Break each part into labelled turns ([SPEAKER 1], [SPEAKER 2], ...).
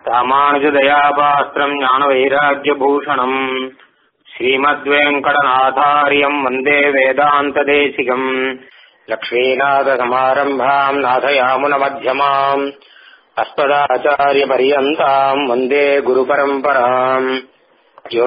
[SPEAKER 1] ராமானுஜதயாபாஸ்திரம் ஞானவைராக்கியபூஷணம் ஸ்ரீமத்வேங்கடநாதாரியம் வந்தே வேதாந்ததேசிகம் லக்ஷ்மீநாதசமாரம்பாம் நாதயாமுனமध्यமாம் अस्मदाचार्यपर्यन्ताम् वन्दे गुरुपरम्पराम् यो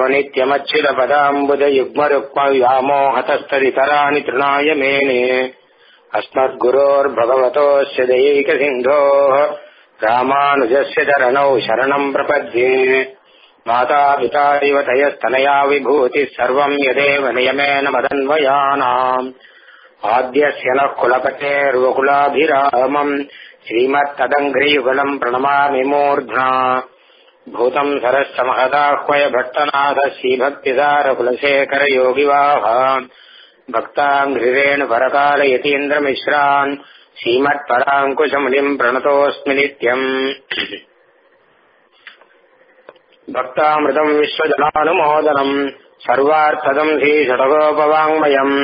[SPEAKER 1] नित्यमच्युतपदाम्बुजयुग्मरुक्मव्यामोहतस्तरितराणि तृणाय मेने अस्मद्गुरोर्भगवतोऽस्य दयैकसिन्धोः रामानुजस्य चरणौ शरणम् प्रपद्ये मातापिता इव तयस्तनया विभूतिः सर्वम् यदेव नियमेन मदन्वयानाम् आद्यस्य नः कुलपतेर्वकुलाभिरामम् श्रीमत्तदङ्घ्रियुगलम् प्रणमामि मूर्ध्ना भूतम् सरश्च महदाह्वय भट्टनाथ श्रीभक्तिसारकुलशेखरयोगिवाह भक्ताङ्घ्रिरेण परकालयतीन्द्रमिश्रान् श्रीमत्पराङ्कुशमुनिम् प्रणतोऽस्मि नित्यम् भक्तामृतम् विश्वजनानुमोदनम् सर्वार्थदम् श्रीषडगोपवाङ्मयम्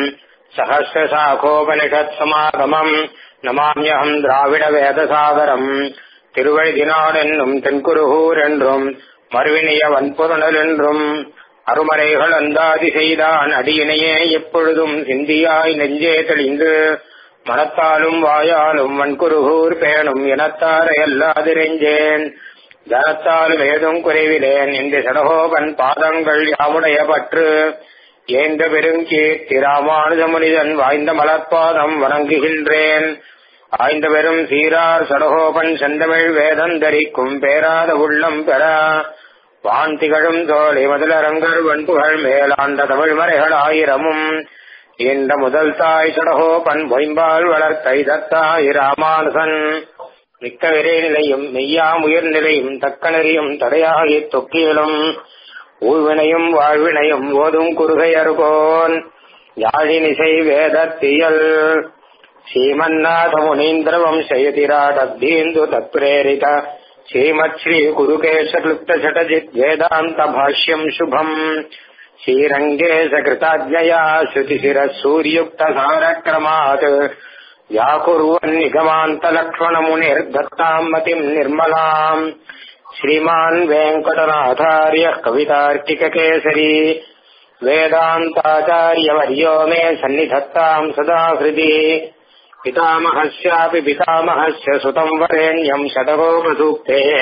[SPEAKER 1] सहस्रशाखोपनिषत्समागमम् நமாமியகம் திராவிட வேதசாகரம் திருவழிதினாடென்றும் தென்குருகூர் என்றும் மறுவினிய வன்பொருணல் என்றும் அருமறைகள் அந்தாதி செய்தான் அடியினையே எப்பொழுதும் சிந்தியாய் நெஞ்சே தெளிந்து மனத்தாலும் வாயாலும் வன்குருகூர் பேணும் இனத்தார எல்லாதிரெஞ்சேன் தனத்தாலும் ஏதும் குறைவிலேன் இந்த சடகோபன் பாதங்கள் யாமுடைய பற்று ஏந்த பெருங்கீர்த்தி ராமானுஜ மனிதன் வாய்ந்த மலர்பாதம் வணங்குகின்றேன் ஆய்ந்த பெரும் சீரார் சடகோபன் செந்தமிழ் வேதந்தரிக்கும் பேராத உள்ளம் பெற வான் திகழும் தோழி முதலரங்கர் வன்புகழ் மேலாண்ட தமிழ் மறைகள் ஆயிரமும் இந்த முதல் தாய் சடகோபன் பொய்ம்பால் வளர்த்த இதத்தாய் ராமானுசன் மிக்க விரை நிலையும் மெய்யாம் உயிர் நிலையும் தக்க நெறியும் தடையாகி தொக்கியலும் ஊழ்வினையும் வாழ்வினையும் ஓதும் குறுகையர்கோன் யாழினிசை வேதத்தியல் ஸ்ரீமன்னாத முனீந்திர வம்சயதிராடப்தீந்து தத்பிரேரித ஸ்ரீமத் ஸ்ரீ குருகேஷக்லுப்த சடஜித் வேதாந்த பாஷ்யம் சுபம் ஸ்ரீரங்கே சகிருதாஜ்ஞயா ஸ்ருதிசிர சூரியுக்த சாரக்ரமாத் व्याकुर्वन् निगमान्तलक्ष्मणमुनिर्दत्ताम् मतिम् निर्मलाम् श्रीमान् वेङ्कटनाथार्यः कवितार्किककेसरी वेदान्ताचार्यवर्यो मे सन्निधत्ताम् सदा हृदि पितामहस्यापि पितामहस्य सुतम् वरेण्यम् शतकोपसूक्तेः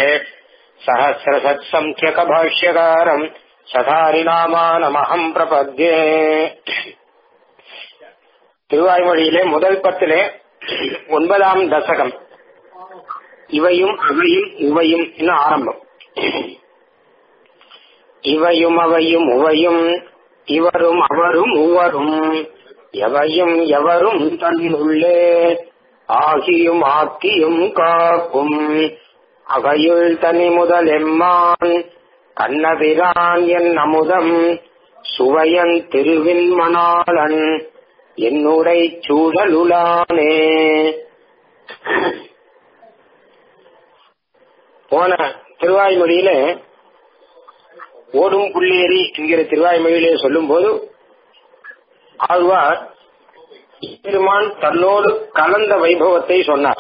[SPEAKER 1] सहस्रसत्सङ्ख्यकभाष्यकारम् சதாரிநாமானமகம் பிரபத்யே திருவாய்மொழியிலே முதல் பத்திலே ஒன்பதாம் தசகம் இவையும் அவையும் உவையும் இன்னும் ஆரம்பம் இவையும் அவையும் உவையும் இவரும் அவரும் உவரும் எவையும் எவரும் தன்னுள்ளே ஆகியும் ஆக்கியும் காக்கும் அவையுள் தனி முதல் எம்மான் கண்ணபிரான் என் அமுதம் சுவையன் திருவின் மணாளன் என்னுடை சூழலுளானே போன திருவாய்மொழியில ஓடும் புள்ளேரி என்கிற திருவாய்மொழியிலே சொல்லும் போது ஆழ்வார் பெருமான் தன்னோடு கலந்த வைபவத்தை சொன்னார்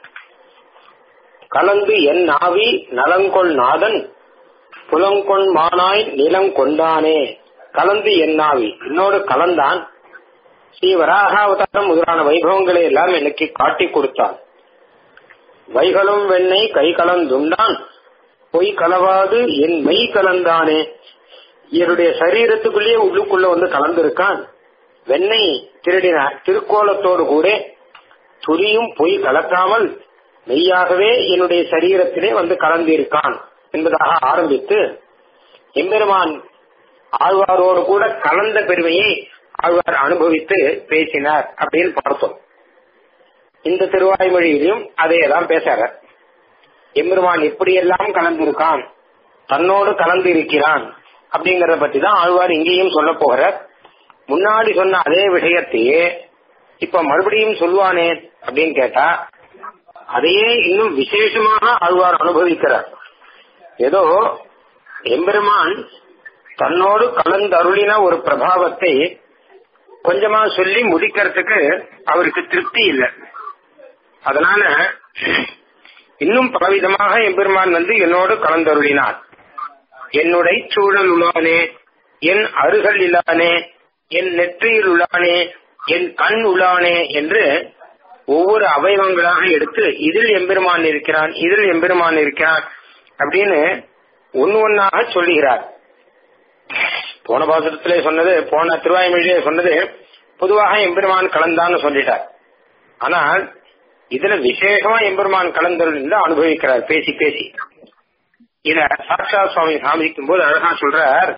[SPEAKER 1] கலந்து என் நாவி நலங்கொள் நாதன் புலங்கொண் மானாய் நிலம் கொண்டானே கலந்து என் நாவி என்னோடு கலந்தான் ஸ்ரீ வராகாவதாரம் முதலான வைபவங்களை எல்லாம் எனக்கு காட்டி கொடுத்தான் வைகளும் வெண்ணை கை கலந்துண்டான் பொய் கலவாது என் மெய் கலந்தானே என்னுடைய சரீரத்துக்குள்ளேயே உள்ளுக்குள்ள வந்து கலந்திருக்கான் வெண்ணை திருடினார் திருக்கோலத்தோடு கூட துரியும் பொய் கலக்காமல் மெய்யாகவே என்னுடைய சரீரத்திலே வந்து கலந்திருக்கான் என்பதாக ஆரம்பித்து எம்பெருமான் ஆழ்வாரோடு கூட கலந்த பெருமையை ஆழ்வார் அனுபவித்து பேசினார் அப்படின்னு பார்த்தோம் இந்த திருவாய்மொழியிலும் அதையெல்லாம் பேசுற எம்பெருமான் எப்படியெல்லாம் கலந்திருக்கான் தன்னோடு கலந்து இருக்கிறான் அப்படிங்கறத பத்தி தான் ஆழ்வார் இங்கேயும் சொல்ல போகிற முன்னாடி சொன்ன அதே விஷயத்தையே இப்ப மறுபடியும் சொல்லுவானே அப்படின்னு கேட்டா அதையே இன்னும் விசேஷமாக ஆழ்வார் அனுபவிக்கிறார் ஏதோ எம்பெருமான் தன்னோடு கலந்தருளின ஒரு பிரபாவத்தை கொஞ்சமா சொல்லி முடிக்கிறதுக்கு அவருக்கு திருப்தி இல்லை அதனால இன்னும் பலவிதமாக எம்பெருமான் வந்து என்னோடு கலந்தருளினார் என்னுடைய சூழல் உளானே என் அருகல் இல்லானே என் நெற்றியில் உளானே என் கண் உளானே என்று ஒவ்வொரு அவயவங்களாக எடுத்து இதில் எம்பெருமான் இருக்கிறான் இதில் எம்பெருமான் இருக்கிறான் அப்படின்னு ஒன்னு ஒன்னாக சொல்லுகிறார் போன பாசுரத்திலே சொன்னது போன திருவாய்மொழியிலே சொன்னது பொதுவாக எம்பெருமான் கலந்தான்னு சொல்லிட்டார் ஆனால் இதுல விசேஷமா எம்பெருமான் கலந்தருள் அனுபவிக்கிறார் பேசி பேசி இத சாட்சா சுவாமி காமிக்கும் போது அழகா சொல்றார்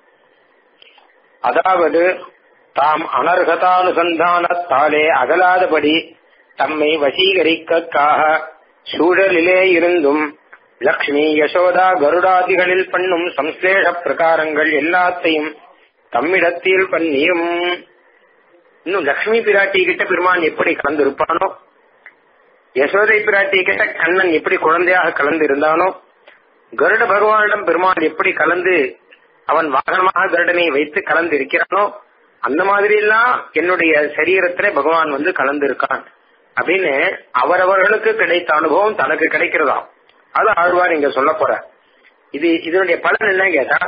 [SPEAKER 1] அதாவது தாம் அனர்ஹதானுசந்தானத்தாலே அகலாதபடி தம்மை வசீகரிக்கக்காக சூழலிலே இருந்தும் லக்ஷ்மி யசோதா கருடாதிகளில் பண்ணும் சம்ஸ்லேஷ பிரகாரங்கள் எல்லாத்தையும் தம்மிடத்தில் பண்ணியும் இன்னும் லக்ஷ்மி பிராட்டி கிட்ட பெருமான் எப்படி கலந்திருப்பானோ யசோதை பிராட்டி கிட்ட கண்ணன் எப்படி குழந்தையாக கலந்து இருந்தானோ கருட பகவானிடம் பெருமான் எப்படி கலந்து அவன் வாகனமாக கருடனை வைத்து கலந்து இருக்கிறானோ அந்த மாதிரி எல்லாம் என்னுடைய சரீரத்திலே பகவான் வந்து கலந்து இருக்கான் அப்படின்னு அவரவர்களுக்கு கிடைத்த அனுபவம் தனக்கு கிடைக்கிறதாம் அது ஆழ்வார் இங்க சொல்ல போற இது இதனுடைய பலன் என்ன கேட்டா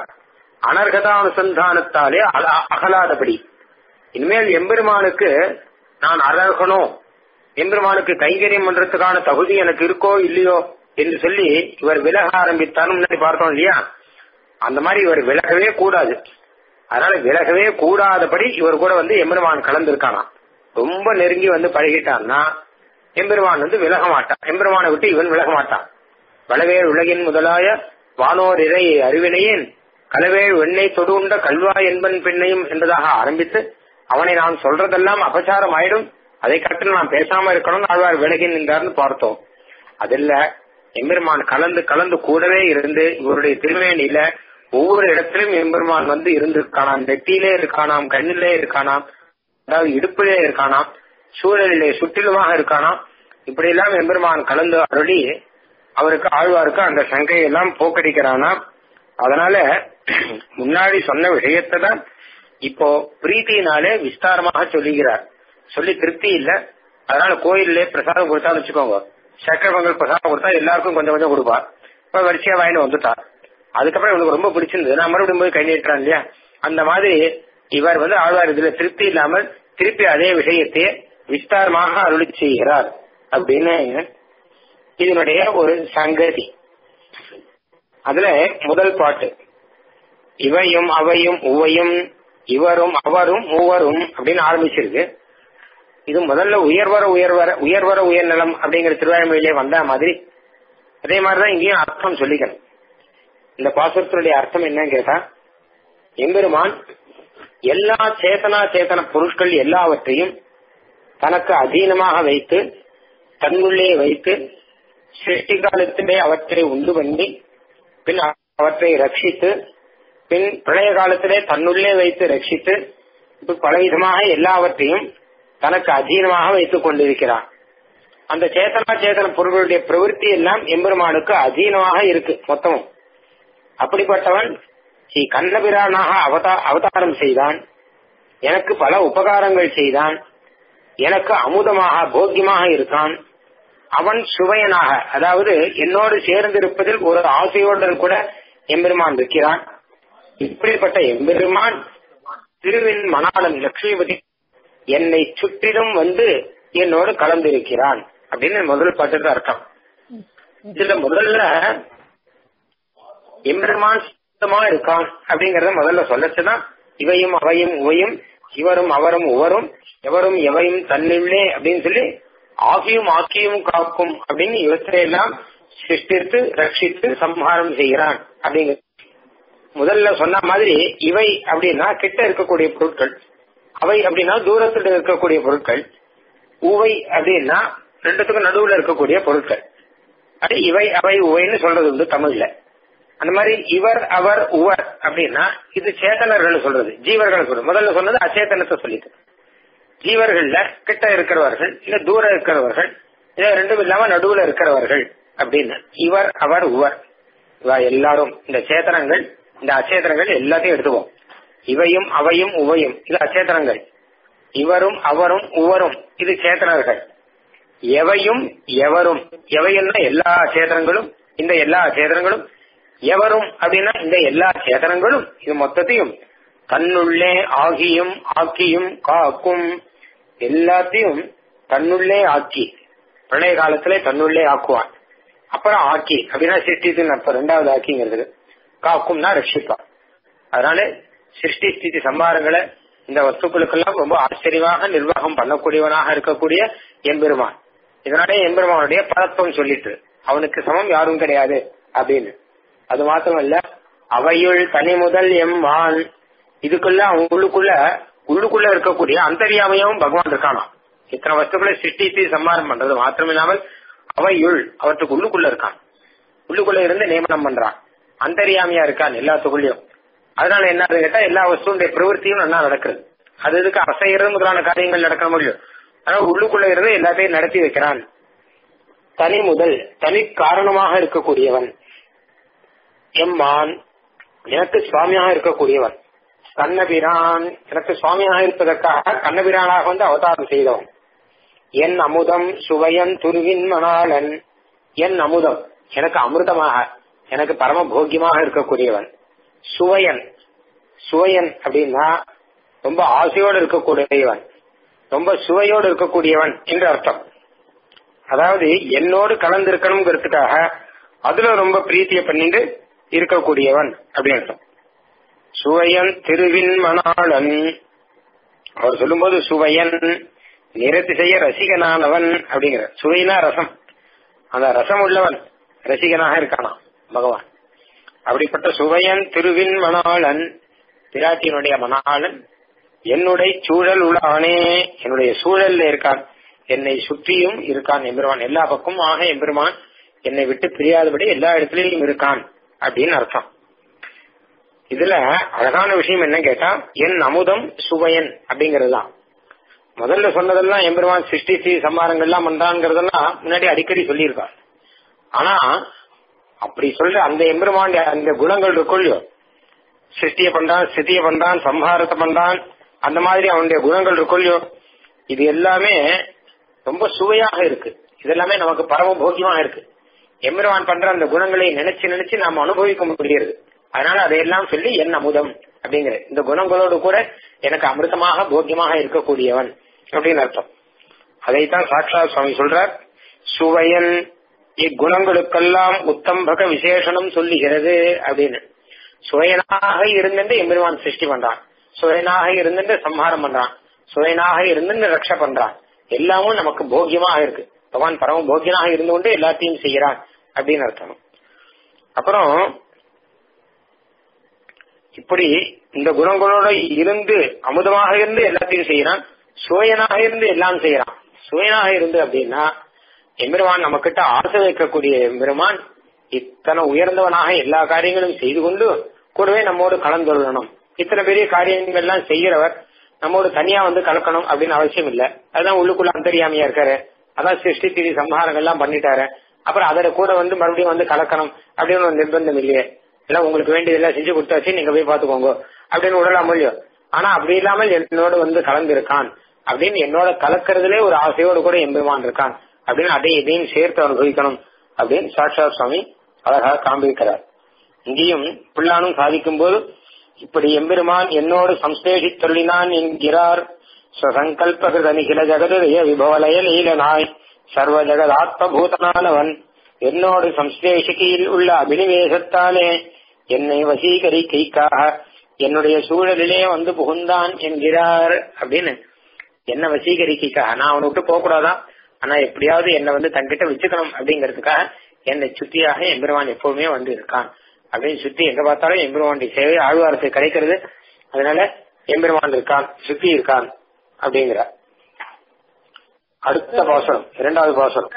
[SPEAKER 1] அனர்கதானுசந்தானத்தாலே அகலாதபடி இனிமேல் எம்பெருமானுக்கு நான் அழகனோ எம்பெருமானுக்கு கைங்கரியம் பண்றதுக்கான தகுதி எனக்கு இருக்கோ இல்லையோ என்று சொல்லி இவர் விலக ஆரம்பித்தார் முன்னாடி பார்த்தோம் இல்லையா அந்த மாதிரி இவர் விலகவே கூடாது அதனால விலகவே கூடாதபடி இவர் கூட வந்து எம்பெருமான் கலந்திருக்கானா ரொம்ப நெருங்கி வந்து பழகிட்டான்னா எம்பெருமான் வந்து விலக மாட்டான் எம்பெருமானை விட்டு இவன் விலக மாட்டான் வளவேல் உலகின் முதலாய வானோர் இறை அறிவினையேன் கலவேல் வெண்ணெய் தொடுண்ட கல்வாய் என்பன் பெண்ணையும் என்பதாக ஆரம்பித்து அவனை நான் சொல்றதெல்லாம் அபச்சாரம் ஆயிடும் அதை கட்டு நான் பேசாம இருக்கணும்னு ஆழ்வார் விலகி நின்றார்னு பார்த்தோம் அதில்ல எம்பெருமான் கலந்து கலந்து கூடவே இருந்து இவருடைய திருமேனியில ஒவ்வொரு இடத்திலும் எம்பெருமான் வந்து இருந்திருக்கானாம் நெட்டியிலே இருக்கானாம் கண்ணிலே இருக்கானாம் அதாவது இடுப்பிலே இருக்கானாம் சூழலிலே சுற்றிலுமாக இருக்கானாம் இப்படி எல்லாம் எம்பெருமான் கலந்து அருளி அவருக்கு ஆழ்வாருக்கு அந்த சங்கையெல்லாம் போக்கடிக்கிறானா அதனால முன்னாடி சொன்ன விஷயத்தை தான் இப்போ பிரீத்தினாலே விஸ்தாரமாக சொல்லுகிறார் சொல்லி திருப்தி இல்ல அதனால கோயில்ல பிரசாதம் கொடுத்தான்னு வச்சுக்கோங்க சக்கர பொங்கல் பிரசாதம் கொடுத்தா எல்லாருக்கும் கொஞ்சம் கொஞ்சம் கொடுப்பார் இப்ப வரிசையா வாங்கிட்டு வந்துட்டார் அதுக்கப்புறம் இவனுக்கு ரொம்ப பிடிச்சிருந்தது நான் மறுபடியும் போய் கை நீட்டுறான் இல்லையா அந்த மாதிரி இவர் வந்து ஆழ்வார் இதுல திருப்தி இல்லாமல் திருப்பி அதே விஷயத்தையே விஸ்தாரமாக அருளி செய்கிறார் அப்படின்னு இதனுடைய ஒரு சங்கதி அதுல முதல் பாட்டு இவையும் அவையும் உவையும் இவரும் அவரும் மூவரும் அப்படின்னு ஆரம்பிச்சிருக்கு இது முதல்ல உயர்வர உயர்வர உயர்வர உயர்நலம் அப்படிங்கிற திருவாய்மொழியிலே வந்த மாதிரி அதே மாதிரிதான் இங்கேயும் அர்த்தம் சொல்லிக்கணும் இந்த பாசுரத்தினுடைய அர்த்தம் என்னன்னு கேட்டா எம்பெருமான் எல்லா சேதனா சேதன பொருட்கள் எல்லாவற்றையும் தனக்கு அதீனமாக வைத்து தன்னுள்ளே வைத்து சிருஷ்டி காலத்திலே அவற்றை உண்டு பண்ணி பின் அவற்றை ரட்சித்து பின் பிரளய காலத்திலே தன்னுள்ளே வைத்து ரட்சித்து பலவிதமாக எல்லாவற்றையும் தனக்கு அதீனமாக வைத்துக் கொண்டிருக்கிறான் அந்த சேத்தனா சேத்தன பொருள்களுடைய பிரவருத்தி எல்லாம் எம்பெருமானுக்கு அதீனமாக இருக்கு மொத்தமும் அப்படிப்பட்டவன் ஸ்ரீ கண்ணபிரானாக அவதா அவதாரம் செய்தான் எனக்கு பல உபகாரங்கள் செய்தான் எனக்கு அமுதமாக போக்கியமாக இருக்கான் அவன் சுவையனாக அதாவது என்னோடு சேர்ந்திருப்பதில் ஒரு ஆசையோடு கூட எம்பெருமான் இருக்கிறான் இப்படிப்பட்ட எம்பெருமான் திருவின் மணாளன் லட்சுமிபதி என்னை சுற்றிலும் வந்து என்னோடு கலந்திருக்கிறான் அப்படின்னு முதல் பாட்டுக்கு அர்த்தம் இதுல முதல்ல எம்பெருமான் சுத்தமா இருக்கான் அப்படிங்கறத முதல்ல சொல்லச்சுதான் இவையும் அவையும் உவையும் இவரும் அவரும் உவரும் எவரும் எவையும் தன்னுள்ளே அப்படின்னு சொல்லி ஆகியும் ஆக்கியும் காக்கும் அப்படின்னு இவற்றையெல்லாம் சிருஷ்டித்து ரட்சித்து சம்ஹாரம் செய்கிறான் அப்படிங்கிற முதல்ல சொன்ன மாதிரி இவை அப்படின்னா கிட்ட இருக்கக்கூடிய பொருட்கள் அவை அப்படின்னா தூரத்தில் இருக்கக்கூடிய பொருட்கள் உவை அப்படின்னா ரெண்டுத்துக்கும் நடுவுல இருக்கக்கூடிய பொருட்கள் அது இவை அவை உவைன்னு சொல்றது உண்டு தமிழ்ல அந்த மாதிரி இவர் அவர் உவர் அப்படின்னா இது சேத்தனர்கள் சொல்றது ஜீவர்கள் சொல்றது முதல்ல சொன்னது அச்சேதனத்தை சொல்லிட்டு ஜீவர்கள்ல கிட்ட இருக்கிறவர்கள் இல்ல தூரம் இருக்கிறவர்கள் இல்ல ரெண்டும் இல்லாம நடுவுல இருக்கிறவர்கள் அப்படின்னு இவர் அவர் உவர் இவ எல்லாரும் இந்த சேத்தனங்கள் இந்த அச்சேதனங்கள் எல்லாத்தையும் எடுத்துவோம் இவையும் அவையும் உவையும் இது அச்சேதனங்கள் இவரும் அவரும் உவரும் இது சேத்தனர்கள் எவையும் எவரும் எவையெல்லாம் எல்லா சேதனங்களும் இந்த எல்லா சேதனங்களும் எவரும் அப்படின்னா இந்த எல்லா சேதனங்களும் இது மொத்தத்தையும் தன்னுள்ளே ஆகியும் ஆக்கியும் காக்கும் எல்லாத்தையும் தன்னுள்ளே ஆக்கி பிரளய காலத்துல தன்னுள்ளே ஆக்குவான் அப்புறம் ஆக்கி அப்படின்னா சிருஷ்டித்து அப்ப ரெண்டாவது ஆக்கிங்கிறது காக்கும்னா ரட்சிப்பான் அதனால சிருஷ்டி ஸ்திதி சம்பாரங்களை இந்த வஸ்துக்களுக்கெல்லாம் ரொம்ப ஆச்சரியமாக நிர்வாகம் பண்ணக்கூடியவனாக இருக்கக்கூடிய எம்பெருமான் இதனாலே எம்பெருமானுடைய பரத்துவம் சொல்லிட்டு அவனுக்கு சமம் யாரும் கிடையாது அப்படின்னு அது மாத்திரமல்ல அவையுள் தனி முதல் எம்மான் இதுக்குள்ள அவன் உள்ளுக்குள்ள உள்ளுக்குள்ள இருக்கக்கூடிய அந்தரியாமையும் பகவான் இருக்கானா இத்தனை வஸ்துக்களை சிருஷ்டித்து சம்மாரம் பண்றது மாத்திரமில்லாமல் அவையுள் அவற்றுக்கு உள்ளுக்குள்ள இருக்கான் உள்ளுக்குள்ள இருந்து நியமனம் பண்றான் அந்தரியாமையா இருக்கான் எல்லாத்துக்குள்ளயும் அதனால என்ன கேட்டா எல்லா வஸ்துடைய பிரவருத்தியும் நல்லா நடக்குது அது இதுக்கு அசைகிறது முதலான காரியங்கள் நடக்க முடியும் ஆனா உள்ளுக்குள்ள இருந்து எல்லாத்தையும் நடத்தி வைக்கிறான் தனி முதல் தனி காரணமாக இருக்கக்கூடியவன் எம்மான் எனக்கு சுவாமியாக இருக்கக்கூடியவன் கண்ணபிரான் எனக்கு சுவாமியாக இருப்பதற்காக கண்ணபிரானாக வந்து அவதாரம் செய்தவன் என் அமுதம் சுவையன் துருவின் மணாளன் என் அமுதம் எனக்கு அமிர்தமாக எனக்கு பரம போக்கியமாக இருக்கக்கூடியவன் சுவையன் சுவையன் அப்படின்னா ரொம்ப ஆசையோடு இருக்கக்கூடியவன் ரொம்ப சுவையோடு இருக்கக்கூடியவன் என்று அர்த்தம் அதாவது என்னோடு கலந்து இருக்கணுங்கிறதுக்காக அதுல ரொம்ப பிரீத்திய பண்ணிட்டு இருக்கக்கூடியவன் அப்படின்னு அர்த்தம் சுவையன் திருவின் மணாளன் அவர் சொல்லும்போது சுவையன் நிறத்திசைய ரசிகனானவன் அப்படிங்கிற சுவைனா ரசம் அந்த ரசம் உள்ளவன் ரசிகனாக இருக்கானா பகவான் அப்படிப்பட்ட சுவையன் திருவின் மணாளன் பிராட்டியினுடைய மணாளன் என்னுடைய சூழல் உள்ளானே என்னுடைய சூழல்ல இருக்கான் என்னை சுற்றியும் இருக்கான் எம்பெருமான் எல்லா பக்கமும் ஆக எம்பெருமான் என்னை விட்டு பிரியாதபடி எல்லா இடத்துலயும் இருக்கான் அப்படின்னு அர்த்தம் இதுல அழகான விஷயம் என்ன கேட்டா என் அமுதம் சுவையன் அப்படிங்கிறது தான் முதல்ல சொன்னதெல்லாம் எம்பெருமான் சிருஷ்டி சம்மாரங்கள்லாம் பண்றாங்கிறதெல்லாம் முன்னாடி அடிக்கடி சொல்லியிருக்கார் ஆனா அப்படி சொல்ற அந்த எம்பெருமான் அந்த குணங்கள் இருக்குள்ளோ சிருஷ்டிய பண்றான் ஸ்திதிய பண்றான் சம்ஹாரத்தை பண்றான் அந்த மாதிரி அவனுடைய குணங்கள் இருக்குள்ளோ இது எல்லாமே ரொம்ப சுவையாக இருக்கு இதெல்லாமே நமக்கு பரம போக்கியமாக இருக்கு எம்பெருமான் பண்ற அந்த குணங்களை நினைச்சு நினைச்சு நாம அனுபவிக்க முடியாது அதனால அதையெல்லாம் சொல்லி என் அமுதம் அப்படிங்கிற இந்த குணங்களோடு கூட எனக்கு அமிர்தமாக போக்கியமாக இருக்கக்கூடியவன் அப்படின்னு அர்த்தம் அதைத்தான் சாட்சா சுவாமி சொல்றார் சுவையன் இக்குணங்களுக்கெல்லாம் உத்தம்பக விசேஷனம் சொல்லுகிறது அப்படின்னு சுவையனாக இருந்துட்டு எம்பெருமான் சிருஷ்டி பண்றான் சுவையனாக இருந்துட்டு சம்ஹாரம் பண்றான் சுவையனாக இருந்துட்டு ரக்ஷ பண்றான் எல்லாமும் நமக்கு போக்கியமாக இருக்கு பகவான் பரம போக்கியனாக இருந்து கொண்டு எல்லாத்தையும் செய்யறான் அப்படின்னு அர்த்தம் அப்புறம் இப்படி இந்த குணங்களோட இருந்து அமுதமாக இருந்து எல்லாத்தையும் செய்யறான் சுவையனாக இருந்து எல்லாம் செய்யறான் சுவையனாக இருந்து அப்படின்னா எம்பெருமான் நம்ம கிட்ட ஆசை வைக்கக்கூடிய எம்பெருமான் இத்தனை உயர்ந்தவனாக எல்லா காரியங்களும் செய்து கொண்டு கூடவே நம்மோடு கலந்துள்ளணும் இத்தனை பெரிய காரியங்கள் எல்லாம் செய்கிறவர் நம்மோடு தனியா வந்து கலக்கணும் அப்படின்னு அவசியம் இல்ல அதுதான் உள்ளுக்குள்ள அந்தரியாமையா இருக்காரு அதான் சிருஷ்டி திரி சம்ஹாரங்கள் எல்லாம் பண்ணிட்டாரு அப்புறம் அதில் கூட வந்து மறுபடியும் வந்து கலக்கணும் அப்படின்னு ஒரு நிர்பந்தம் இல்லையே எல்லாம் உங்களுக்கு வேண்டியதெல்லாம் செஞ்சு கொடுத்தாச்சு நீங்க போய் பாத்துக்கோங்க அப்படின்னு விடலாம் முடியும் ஆனா அப்படி இல்லாமல் என்னோட வந்து கலந்து இருக்கான் அப்படின்னு என்னோட கலக்கிறதுலே ஒரு ஆசையோடு கூட எம்பெருமான் இருக்கான் அப்படின்னு அதை இதையும் சேர்த்து அனுபவிக்கணும் அப்படின்னு சாட்சா சுவாமி அழகாக காண்பிக்கிறார் இங்கேயும் பிள்ளானும் சாதிக்கும் போது இப்படி எம்பெருமான் என்னோடு சம்சேஷித்தொள்ளினான் என்கிறார் சங்கல்பகிருத நிகில ஜெகதய விபவலய லீலனாய் சர்வ ஜெகத் ஆத்மபூதனானவன் என்னோடு சம்சேஷிகையில் உள்ள அபினிவேசத்தாலே என்னை வசீகரிக்கைக்காக என்னுடைய சூழலிலே வந்து புகுந்தான் என்கிறார் அப்படின்னு என்ன வசீகரிக்கைக்காக நான் அவனை விட்டு போக கூடாதான் ஆனா எப்படியாவது என்னை வந்து தன்கிட்ட வச்சுக்கணும் அப்படிங்கறதுக்காக என்னை சுத்தியாக எம்பெருமான் எப்பவுமே வந்து இருக்கான் அப்படின்னு சுத்தி எங்க பார்த்தாலும் எம்பெருமானுடைய சேவை ஆழ்வாரத்துக்கு கிடைக்கிறது அதனால எம்பெருமான் இருக்கான் சுத்தி இருக்கான் அப்படிங்கிற அடுத்த பாசனம் இரண்டாவது பாசனம்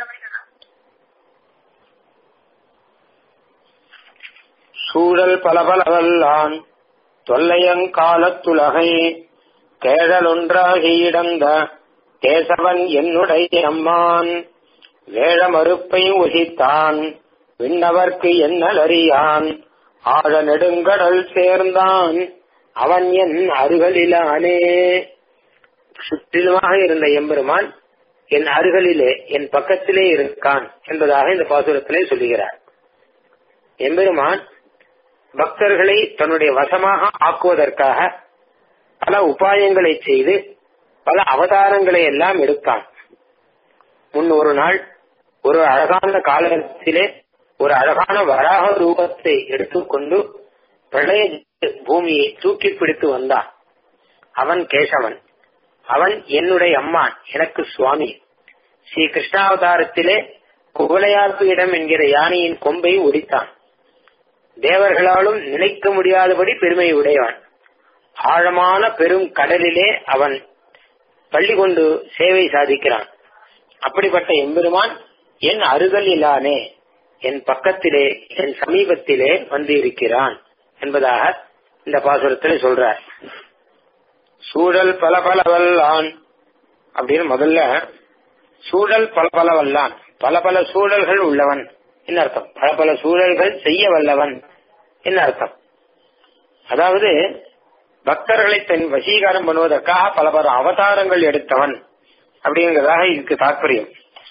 [SPEAKER 1] சூழல் பல பலவல்லான் தொல்லையங்காலத்துலகை கேழலொன்றாகி இடந்த கேசவன் என்னுடைய அம்மான் வேழ மறுப்பை உசித்தான் விண்ணவர்க்கு என்னலறியான் ஆழ நெடுங்கடல் சேர்ந்தான் அவன் என் அருகலிலானே சுற்றிலுமாக இருந்த எம்பெருமான் என் அருகலிலே என் பக்கத்திலே இருக்கான் என்பதாக இந்த பாசுரத்திலே சொல்லுகிறார் எம்பெருமான் பக்தர்களை தன்னுடைய வசமாக ஆக்குவதற்காக பல உபாயங்களை செய்து பல அவதாரங்களை எல்லாம் எடுத்தான் முன் ஒரு நாள் ஒரு அழகான காலத்திலே ஒரு அழகான வராக ரூபத்தை எடுத்துக்கொண்டு பிரளய பூமியை தூக்கி பிடித்து வந்தான் அவன் கேசவன் அவன் என்னுடைய அம்மான் எனக்கு சுவாமி ஸ்ரீ கிருஷ்ணாவதாரத்திலே குவலையார்பியிடம் என்கிற யானையின் கொம்பை ஒடித்தான் தேவர்களாலும் நினைக்க முடியாதபடி பெருமை உடையவன் ஆழமான பெரும் கடலிலே அவன் பள்ளி கொண்டு சேவை சாதிக்கிறான் அப்படிப்பட்ட எம்பெருமான் என் அருகலிலானே என் பக்கத்திலே என் சமீபத்திலே வந்து இருக்கிறான் என்பதாக இந்த பாசுரத்தில் சொல்றார் சூழல் பல பலவல்லான் அப்படின்னு முதல்ல சூழல் பல பலவல்லான் பல பல சூழல்கள் உள்ளவன் என்ன அர்த்தம் பல பல சூழல்கள் செய்ய வல்லவன் என்ன அர்த்தம் அதாவது பக்தர்களை தன் வசீகாரம் பண்ணுவதற்காக பல பல அவதாரங்கள் எடுத்தவன் அப்படிங்கிறதாக இதுக்கு தாற்பயம்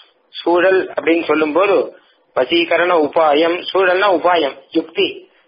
[SPEAKER 1] சூழல் அப்படின்னு சொல்லும் போது வசீகரண உபாயம் சூழல்னா உபாயம் யுக்தி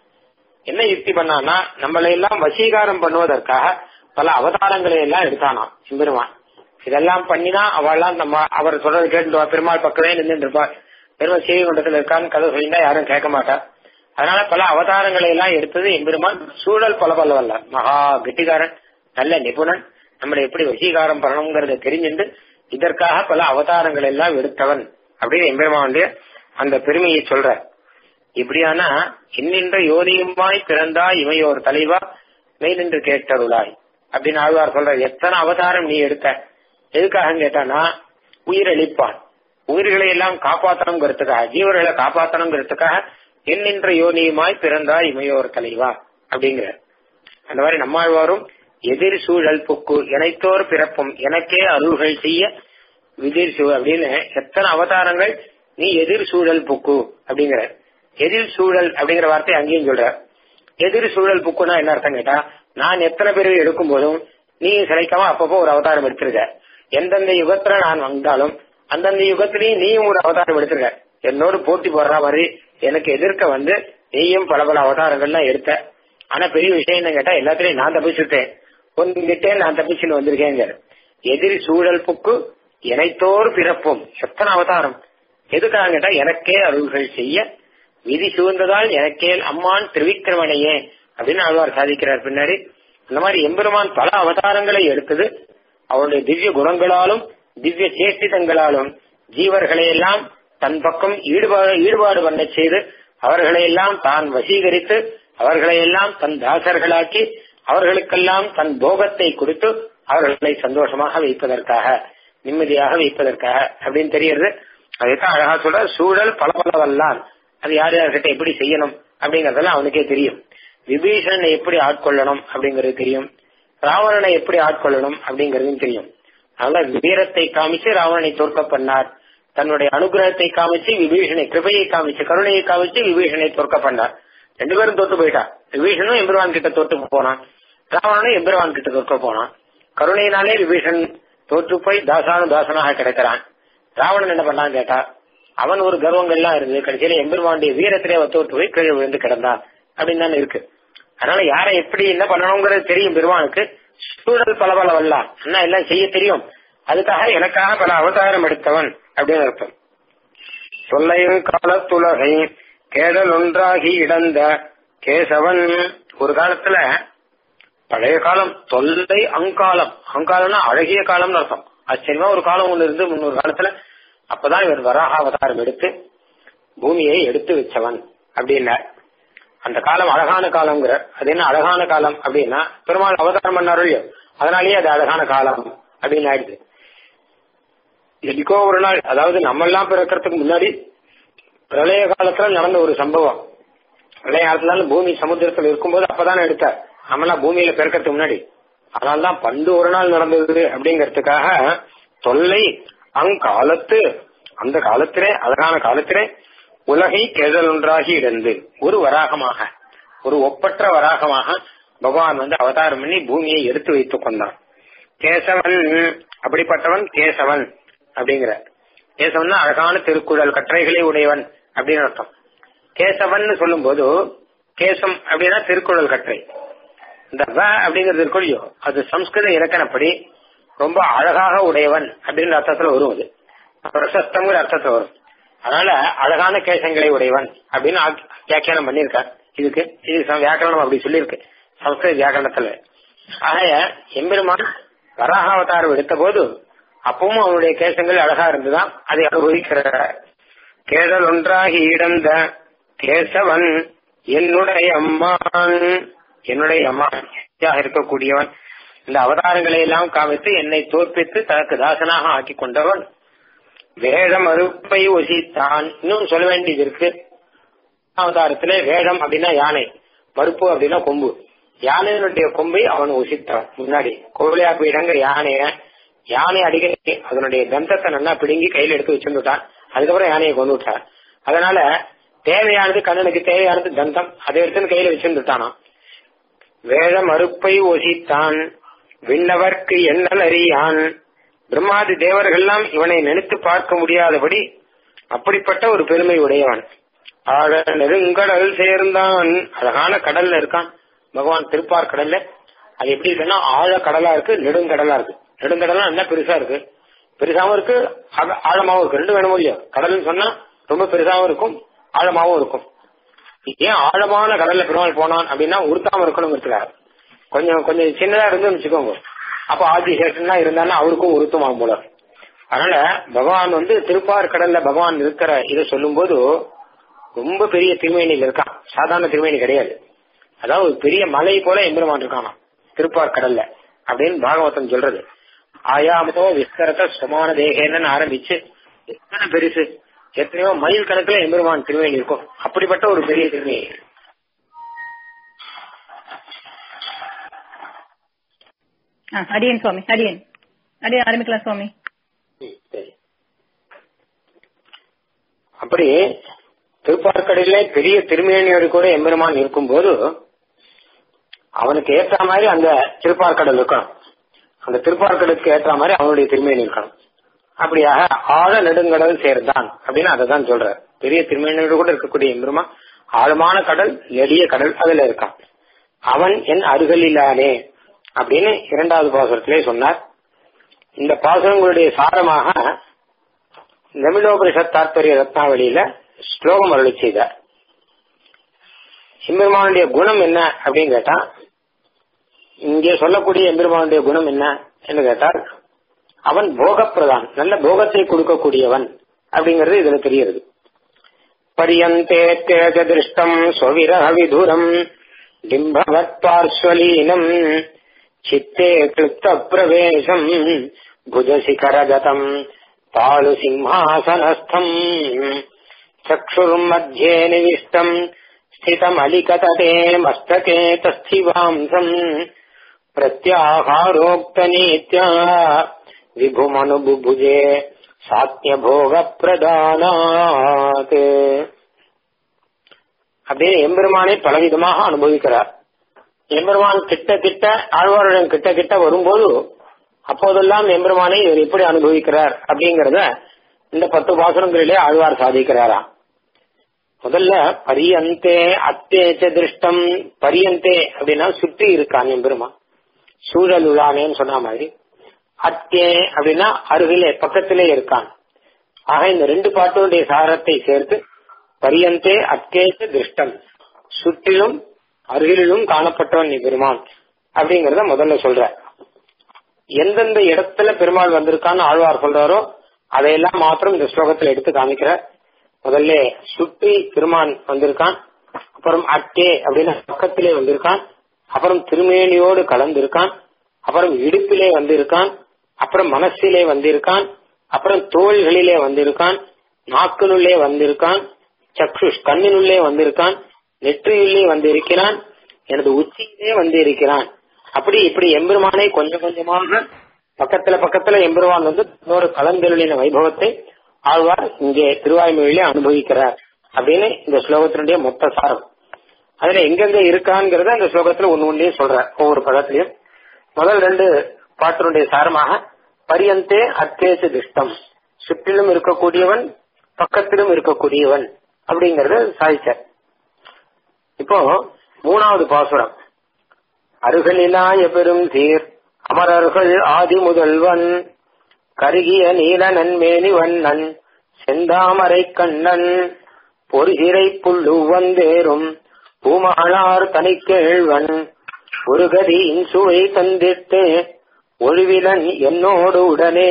[SPEAKER 1] என்ன யுக்தி பண்ணான்னா நம்மளை எல்லாம் வசீகாரம் பண்ணுவதற்காக பல அவதாரங்களை எல்லாம் எடுத்தானாம் சிம்பெருமான் இதெல்லாம் பண்ணினா அவெல்லாம் நம்ம அவர் சொல்றது கேட்டு பெருமாள் பக்கமே நின்று இருப்பார் பெருமாள் சேவை குண்டத்தில் இருக்கான்னு கதை சொல்லிட்டா யாரும் கேட்க மாட்டார் அதனால பல அவதாரங்களை எல்லாம் எடுத்தது எம்பெருமான் சூழல் பல பலவல்ல மகா கெட்டிகாரன் நல்ல நிபுணன் நம்மளை எப்படி வசீகாரம் பண்ணணுங்கிறத தெரிஞ்சுட்டு இதற்காக பல அவதாரங்கள் எல்லாம் எடுத்தவன் அப்படின்னு எம்பெருமானுடைய அந்த பெருமையை சொல்ற இப்படியானா இன்னின்ற யோனியுமாய் பிறந்தா இமையோர் தலைவா மெய்நின்று கேட்டருளாய் அப்படின்னு ஆழ்வார் சொல்ற எத்தனை அவதாரம் நீ எடுத்த எதுக்காக கேட்டானா உயிரளிப்பான் உயிர்களை எல்லாம் காப்பாற்றணுங்கிறதுக்காக ஜீவர்களை காப்பாற்றணுங்கிறதுக்காக என்னென்ற யோனியுமாய் பிறந்தா இமையோர் தலைவா அப்படிங்கிற அந்த மாதிரி நம்மாழ்வாரும் எதிர் சூழல் புக்கு இணைத்தோர் பிறப்பும் எனக்கே அருள்கள் செய்ய விதிர் சூழல் அப்படின்னு எத்தனை அவதாரங்கள் நீ எதிர் சூழல் புக்கு அப்படிங்கிற எதிர் சூழல் அப்படிங்கிற வார்த்தை அங்கேயும் சொல்ற எதிர் சூழல் புக்குன்னா என்ன அர்த்தம் கேட்டா நான் எத்தனை பேர் எடுக்கும் போதும் நீ சிலைக்காம அப்பப்போ ஒரு அவதாரம் எடுத்திருக்க எந்தெந்த யுகத்துல நான் வந்தாலும் அந்தந்த யுகத்திலையும் நீயும் ஒரு அவதாரம் எடுத்திருக்க என்னோடு போட்டி போடுற மாதிரி எனக்கு எதிர்க்க வந்து நீயும் பல பல அவதாரங்கள்லாம் எடுத்த ஆனா பெரிய விஷயம் என்ன கேட்டா எல்லாத்திலையும் நான் தப்பிச்சுட்டேன் உன்கிட்டே நான் தப்பிச்சுன்னு வந்திருக்கேங்க எதிரி சூழல் புக்கு இணைத்தோர் பிறப்பும் எத்தனை அவதாரம் எதுக்காக கேட்டா எனக்கே அருள்கள் செய்ய விதி சூழ்ந்ததால் எனக்கே அம்மான் திருவிக்கிரமனையே அப்படின்னு ஆழ்வார் சாதிக்கிறார் பின்னாடி அந்த மாதிரி எம்பெருமான் பல அவதாரங்களை எடுத்தது அவருடைய திவ்ய குணங்களாலும் திவ்ய சேஷ்டிதங்களாலும் ஜீவர்களை எல்லாம் தன் பக்கம் ஈடுபாடு ஈடுபாடு பண்ண செய்து அவர்களை எல்லாம் தான் வசீகரித்து அவர்களை எல்லாம் தன் தாசர்களாக்கி அவர்களுக்கெல்லாம் தன் போகத்தை கொடுத்து அவர்களை சந்தோஷமாக வைப்பதற்காக நிம்மதியாக வைப்பதற்காக அப்படின்னு தெரியறது அதுதான் அழகா சொல்ற சூழல் பல பலவல்லான் அது யார் யார்கிட்ட எப்படி செய்யணும் அப்படிங்கறதெல்லாம் அவனுக்கே தெரியும் விபீஷணனை எப்படி ஆட்கொள்ளணும் அப்படிங்கறது தெரியும் ராவணனை எப்படி ஆட்கொள்ளணும் அப்படிங்கறதும் தெரியும் அதனால வீரத்தை காமிச்சு ராவணனை தோற்க பண்ணார் தன்னுடைய அனுகிரகத்தை காமிச்சு விபீஷனை கிருபையை காமிச்சு கருணையை காமிச்சு விபீஷனை தோற்க பண்ணார் ரெண்டு பேரும் தோத்து போயிட்டா விபீஷனும் எம்பெருவான் கிட்ட தோற்று போனான் ராவணனும் எம்பெருவான் கிட்ட தோற்க போனான் கருணையினாலே விபீஷன் தோற்று போய் தாசானு தாசனாக கிடைக்கிறான் ராவணன் என்ன பண்ணான்னு கேட்டா அவன் ஒரு கர்வங்கள்லாம் இருந்து கடைசியில எம்பெருமானுடைய வீரத்திலே தோற்று போய் கீழே விழுந்து கிடந்தான் அப்படின்னு தானே இருக்கு அதனால யாரை எப்படி என்ன பண்ணணுங்கிறது தெரியும் பெருமானுக்கு சூழல் பல பல வல்லாம் என்ன எல்லாம் செய்ய தெரியும் அதுக்காக எனக்காக பல அவதாரம் எடுத்தவன் அப்படின்னு அர்த்தம் தொல்லையும் காலத்துலகை கேடல் ஒன்றாகி இடந்த கேசவன் ஒரு காலத்துல பழைய காலம் தொல்லை அங்காலம் அங்காலம்னா அழகிய காலம்னு அர்த்தம் ஆச்சரியமா ஒரு காலம் ஒண்ணு இருந்து முன்னொரு காலத்துல அப்பதான் இவர் வராக அவதாரம் எடுத்து பூமியை எடுத்து வச்சவன் அப்படின்னார் அந்த காலம் அழகான காலம்ங்கிற அது என்ன அழகான காலம் அப்படின்னா பெருமாள் அவதாரம் பண்ணாரோ இல்லையோ அதனாலேயே அது அழகான காலம் அப்படின்னு ஆயிடுது என்னைக்கோ ஒரு நாள் அதாவது நம்ம எல்லாம் பிறக்கிறதுக்கு முன்னாடி பிரளய காலத்துல நடந்த ஒரு சம்பவம் பிரளய காலத்துல பூமி சமுத்திரத்தில் இருக்கும்போது அப்பதானே எடுத்தார் நம்மளாம் பூமியில பிறக்கிறதுக்கு முன்னாடி அதனால்தான் பண்டு ஒரு நாள் நடந்தது அப்படிங்கறதுக்காக தொல்லை அங்காலத்து அந்த காலத்திலே அழகான காலத்திலே உலகை கெதல் ஒன்றாகி இடந்து ஒரு வராகமாக ஒரு ஒப்பற்ற வராகமாக பகவான் வந்து அவதாரம் பண்ணி பூமியை எடுத்து வைத்துக் கொண்டான் கேசவன் அப்படிப்பட்டவன் கேசவன் அப்படிங்கிற கேசவன்னா அழகான திருக்குறள் கட்டுரைகளை உடையவன் அப்படின்னு அர்த்தம் கேசவன் சொல்லும் போது கேசம் அப்படின்னா திருக்குறள் கட்டுரை இந்த வ அப்படிங்கிறது இருக்கொழியோ அது சம்ஸ்கிருத இலக்கணப்படி ரொம்ப அழகாக உடையவன் அப்படின்ற அர்த்தத்துல வரும் அது பிரசஸ்தங்கிற அர்த்தத்துல வரும் அதனால அழகான கேசங்களை உடையவன் அப்படின்னு ஆக்- வியாக்கியானம் பண்ணியிருக்கார் இதுக்கு இது சம் வியாக்கரணம் அப்படி சொல்லியிருக்கு சம்ஸ்கிருத வியாக்கரணத்துல ஆக எம்பெருமான் வராக அவதாரம் எடுத்த போது அப்பவும் அவனுடைய கேசங்கள் அழகா இருந்துதான் அதை அனுபவிக்கிறார் கேடல் ஒன்றாகி இடந்த கேசவன் என்னுடைய அம்மான் என்னுடைய அம்மான் இருக்கக்கூடியவன் இந்த அவதாரங்களை எல்லாம் காமித்து என்னை தோற்பித்து தனக்கு தாசனாக ஆக்கி கொண்டவன் வேட மறுப்பை ஒசித்தான் இன்னும் சொல்ல வேண்டியது இருக்கு அவதாரத்திலே வேடம் அப்படின்னா யானை மறுப்பு அப்படின்னா கொம்பு யானையினுடைய கொம்பை அவன் ஒசித்தான் முன்னாடி கோவிலையா பீடங்கிற யானைய யானை அடிக்கடி அதனுடைய தந்தத்தை நல்லா பிடுங்கி கையில எடுத்து வச்சுட்டான் அதுக்கப்புறம் யானையை கொண்டு விட்டான் அதனால தேவையானது கண்ணனுக்கு தேவையானது தந்தம் அதை எடுத்து கையில வச்சுட்டானா வேத மறுப்பை ஒசித்தான் விண்ணவர்க்கு என்ன அறியான் பிரம்மாதி தேவர்கள்லாம் இவனை நினைத்து பார்க்க முடியாதபடி அப்படிப்பட்ட ஒரு பெருமை உடையவன் ஆழ நெருங்கடல் சேர்ந்தான் அழகான கடல்ல இருக்கான் பகவான் திருப்பார் கடல்ல அது எப்படி இருக்குன்னா ஆழ கடலா இருக்கு நெடுங்கடலா இருக்கு நெடுங்கடலா என்ன பெருசா இருக்கு பெருசாவும் இருக்கு ஆழ- ஆழமாவும் இருக்கு ரெண்டு வேணுமோ இல்லையோ கடல்னு சொன்னா ரொம்ப பெருசாவும் இருக்கும் ஆழமாவும் இருக்கும் ஏன் ஆழமான கடல்ல பெருமாள் போனான் அப்படின்னா உருத்தாம இருக்கணுங்கிறதுக்காக கொஞ்சம் கொஞ்சம் சின்னதா இருந்து வச்சுக்கோங்க அப்ப ஆதிசேஷன்லாம் இருந்தாலும் அவருக்கும் உருத்தமாகும் போல அதனால பகவான் வந்து திருப்பார் கடல்ல பகவான் இருக்கிற இதை சொல்லும்போது ரொம்ப பெரிய திருமேனியில் இருக்கான் சாதாரண திருமேனி கிடையாது அதாவது ஒரு பெரிய மலை போல எம்பெருமான் இருக்கானாம் திருப்பார் கடல்ல அப்படின்னு பாகவதம் சொல்றது ஆயாமதோ விஸ்தரத்த சுமான தேகேன்னு ஆரம்பிச்சு எத்தனை பெருசு எத்தனையோ மைல் கணக்குல எம்பெருமான் திருமேனி இருக்கும் அப்படிப்பட்ட ஒரு பெரிய திருமேனி
[SPEAKER 2] ஆ, அடியேன் சுவாமி அடியேன் அடியேன் ஆரம்பிக்கலாம் சுவாமி
[SPEAKER 1] ம், சரி. அப்படி திருப்பார்க்கடையில பெரிய திருமேனியோடு கூட எம்பெருமான் இருக்கும்போது அவனுக்கு ஏற்ற மாதிரி அந்த திருப்பார்க்கடல் இருக்கணும் அந்த திருப்பார்க்கடலுக்கு ஏற்ற மாதிரி அவனுடைய திருமேனி இருக்கணும் அப்படியாக ஆழ நெடுங்கடல் சேர்ந்தான் அப்படின்னு அதை தான் சொல்ற பெரிய திருமேனியோடு கூட இருக்கக்கூடிய எம்பெருமான் ஆழமான கடல் நெடிய கடல் அதுல இருக்கான் அவன் என் அருகிலானே அப்படின்னு இரண்டாவது பாசுரத்திலே சொன்னார் இந்த பாசுரங்களுடைய சாரமாக நமிலோபரிஷத் தாற்பரிய ரத்னாவளியில ஸ்லோகம் அருளி செய்தார் எம்பெருமானுடைய குணம் என்ன அப்படின்னு கேட்டா இங்கே சொல்லக்கூடிய எம்பெருமானுடைய குணம் என்ன என்று கேட்டால் அவன் போகப்பிரதான் நல்ல போகத்தை கொடுக்கக்கூடியவன் அப்படிங்கிறது இதுல தெரிகிறது பரியந்தே தேஜ திருஷ்டம் ஸ்வவிரக விதுரம் டிம்பவத் பார்ஸ்வலீனம் சித்தே கிளுப்த பிரவேசம் புஜசிகரகதம் தாலு சிம்ஹாசனஸ்தம் चक्षुर्मध्ये निविष्टम् स्थितमलिकतटे मस्तके तस्थिवांसम् प्रत्याहारोक्तनीत्या विभुमनुबुभुजे சாத்தியபோகப்பிரதானாத் அப்படியே எம்பெருமானை பலவிதமாக அனுபவிக்கிறார் எம்பெருமான் கிட்ட கிட்ட ஆழ்வாருடன் கிட்ட கிட்ட வரும்போது அப்போதெல்லாம் எம்பெருமானை இவர் எப்படி அனுபவிக்கிறார் அப்படிங்கறத இந்த பத்து பாசுரங்களிலே ஆழ்வார் சாதிக்கிறாராம் முதல்ல பரியந்தே அத்தேச்ச திருஷ்டம் பரியந்தே அப்படின்னா சுற்றி இருக்கான் எம்பெருமான் சூழல் உள்ளானேன்னு சொன்ன மாதிரி அத்தே அப்படின்னா அருகிலே பக்கத்திலே இருக்கான் ஆக இந்த ரெண்டு பாட்டுடைய சாரத்தை சேர்த்து பரியந்தே அத்தேச்ச திருஷ்டம் சுற்றிலும் அருகிலும் காணப்பட்டவன் நீ பெருமான் அப்படிங்கறத முதல்ல சொல்ற எந்தெந்த இடத்துல பெருமாள் வந்திருக்கான்னு ஆழ்வார் சொல்றாரோ அதையெல்லாம் மாத்திரம் இந்த ஸ்லோகத்துல எடுத்து காமிக்கிறார் முதல்ல சுற்றி பெருமான் வந்திருக்கான் அப்புறம் அட்டே அப்படின்னு பக்கத்திலே வந்திருக்கான் அப்புறம் திருமேனியோடு கலந்திருக்கான் அப்புறம் இடுப்பிலே வந்திருக்கான் அப்புறம் மனசிலே வந்திருக்கான் அப்புறம் தோள்களிலே வந்திருக்கான் நாக்கினுள்ளே வந்திருக்கான் சக்ஷுஷ் கண்ணினுள்ளே வந்திருக்கான் நெற்றியுள்ளே வந்திருக்கிறான் எனது உச்சியிலே வந்திருக்கிறான் அப்படி இப்படி எம்பெருமானை கொஞ்சம் கொஞ்சமாக பக்கத்துல பக்கத்துல எம்பெருமான் வந்து இன்னொரு கலந்தெருளின வைபவத்தை ஆழ்வார் இங்கே திருவாய்மொழியிலே அனுபவிக்கிறார் அப்படின்னு இந்த ஸ்லோகத்தினுடைய மொத்த சாரம் அதுல எங்கெங்க இருக்காங்கிறத அந்த ஸ்லோகத்துல ஒன்னு ஒன்றையும் சொல்றார் ஒவ்வொரு பதத்திலையும் முதல் ரெண்டு பாட்டினுடைய சாரமாக பரியந்தே அத்தேச திஷ்டம் சுற்றிலும் இருக்கக்கூடியவன் பக்கத்திலும் இருக்கக்கூடியவன் அப்படிங்கறத சாதிச்சார் இப்போ மூணாவது பாசுரம் அருகலிலாய பெரும் சீர் அமரர்கள் ஆதி முதல்வன் கருகிய நீல நன்மேனி வண்ணன் செந்தாமரை கண்ணன் பொறுகிரை புல்லு வந்தேறும் பூமகளார் தனிக்கேழ்வன் ஒரு கதி இன்சுவை தந்திட்டு ஒழிவிலன் என்னோடு உடனே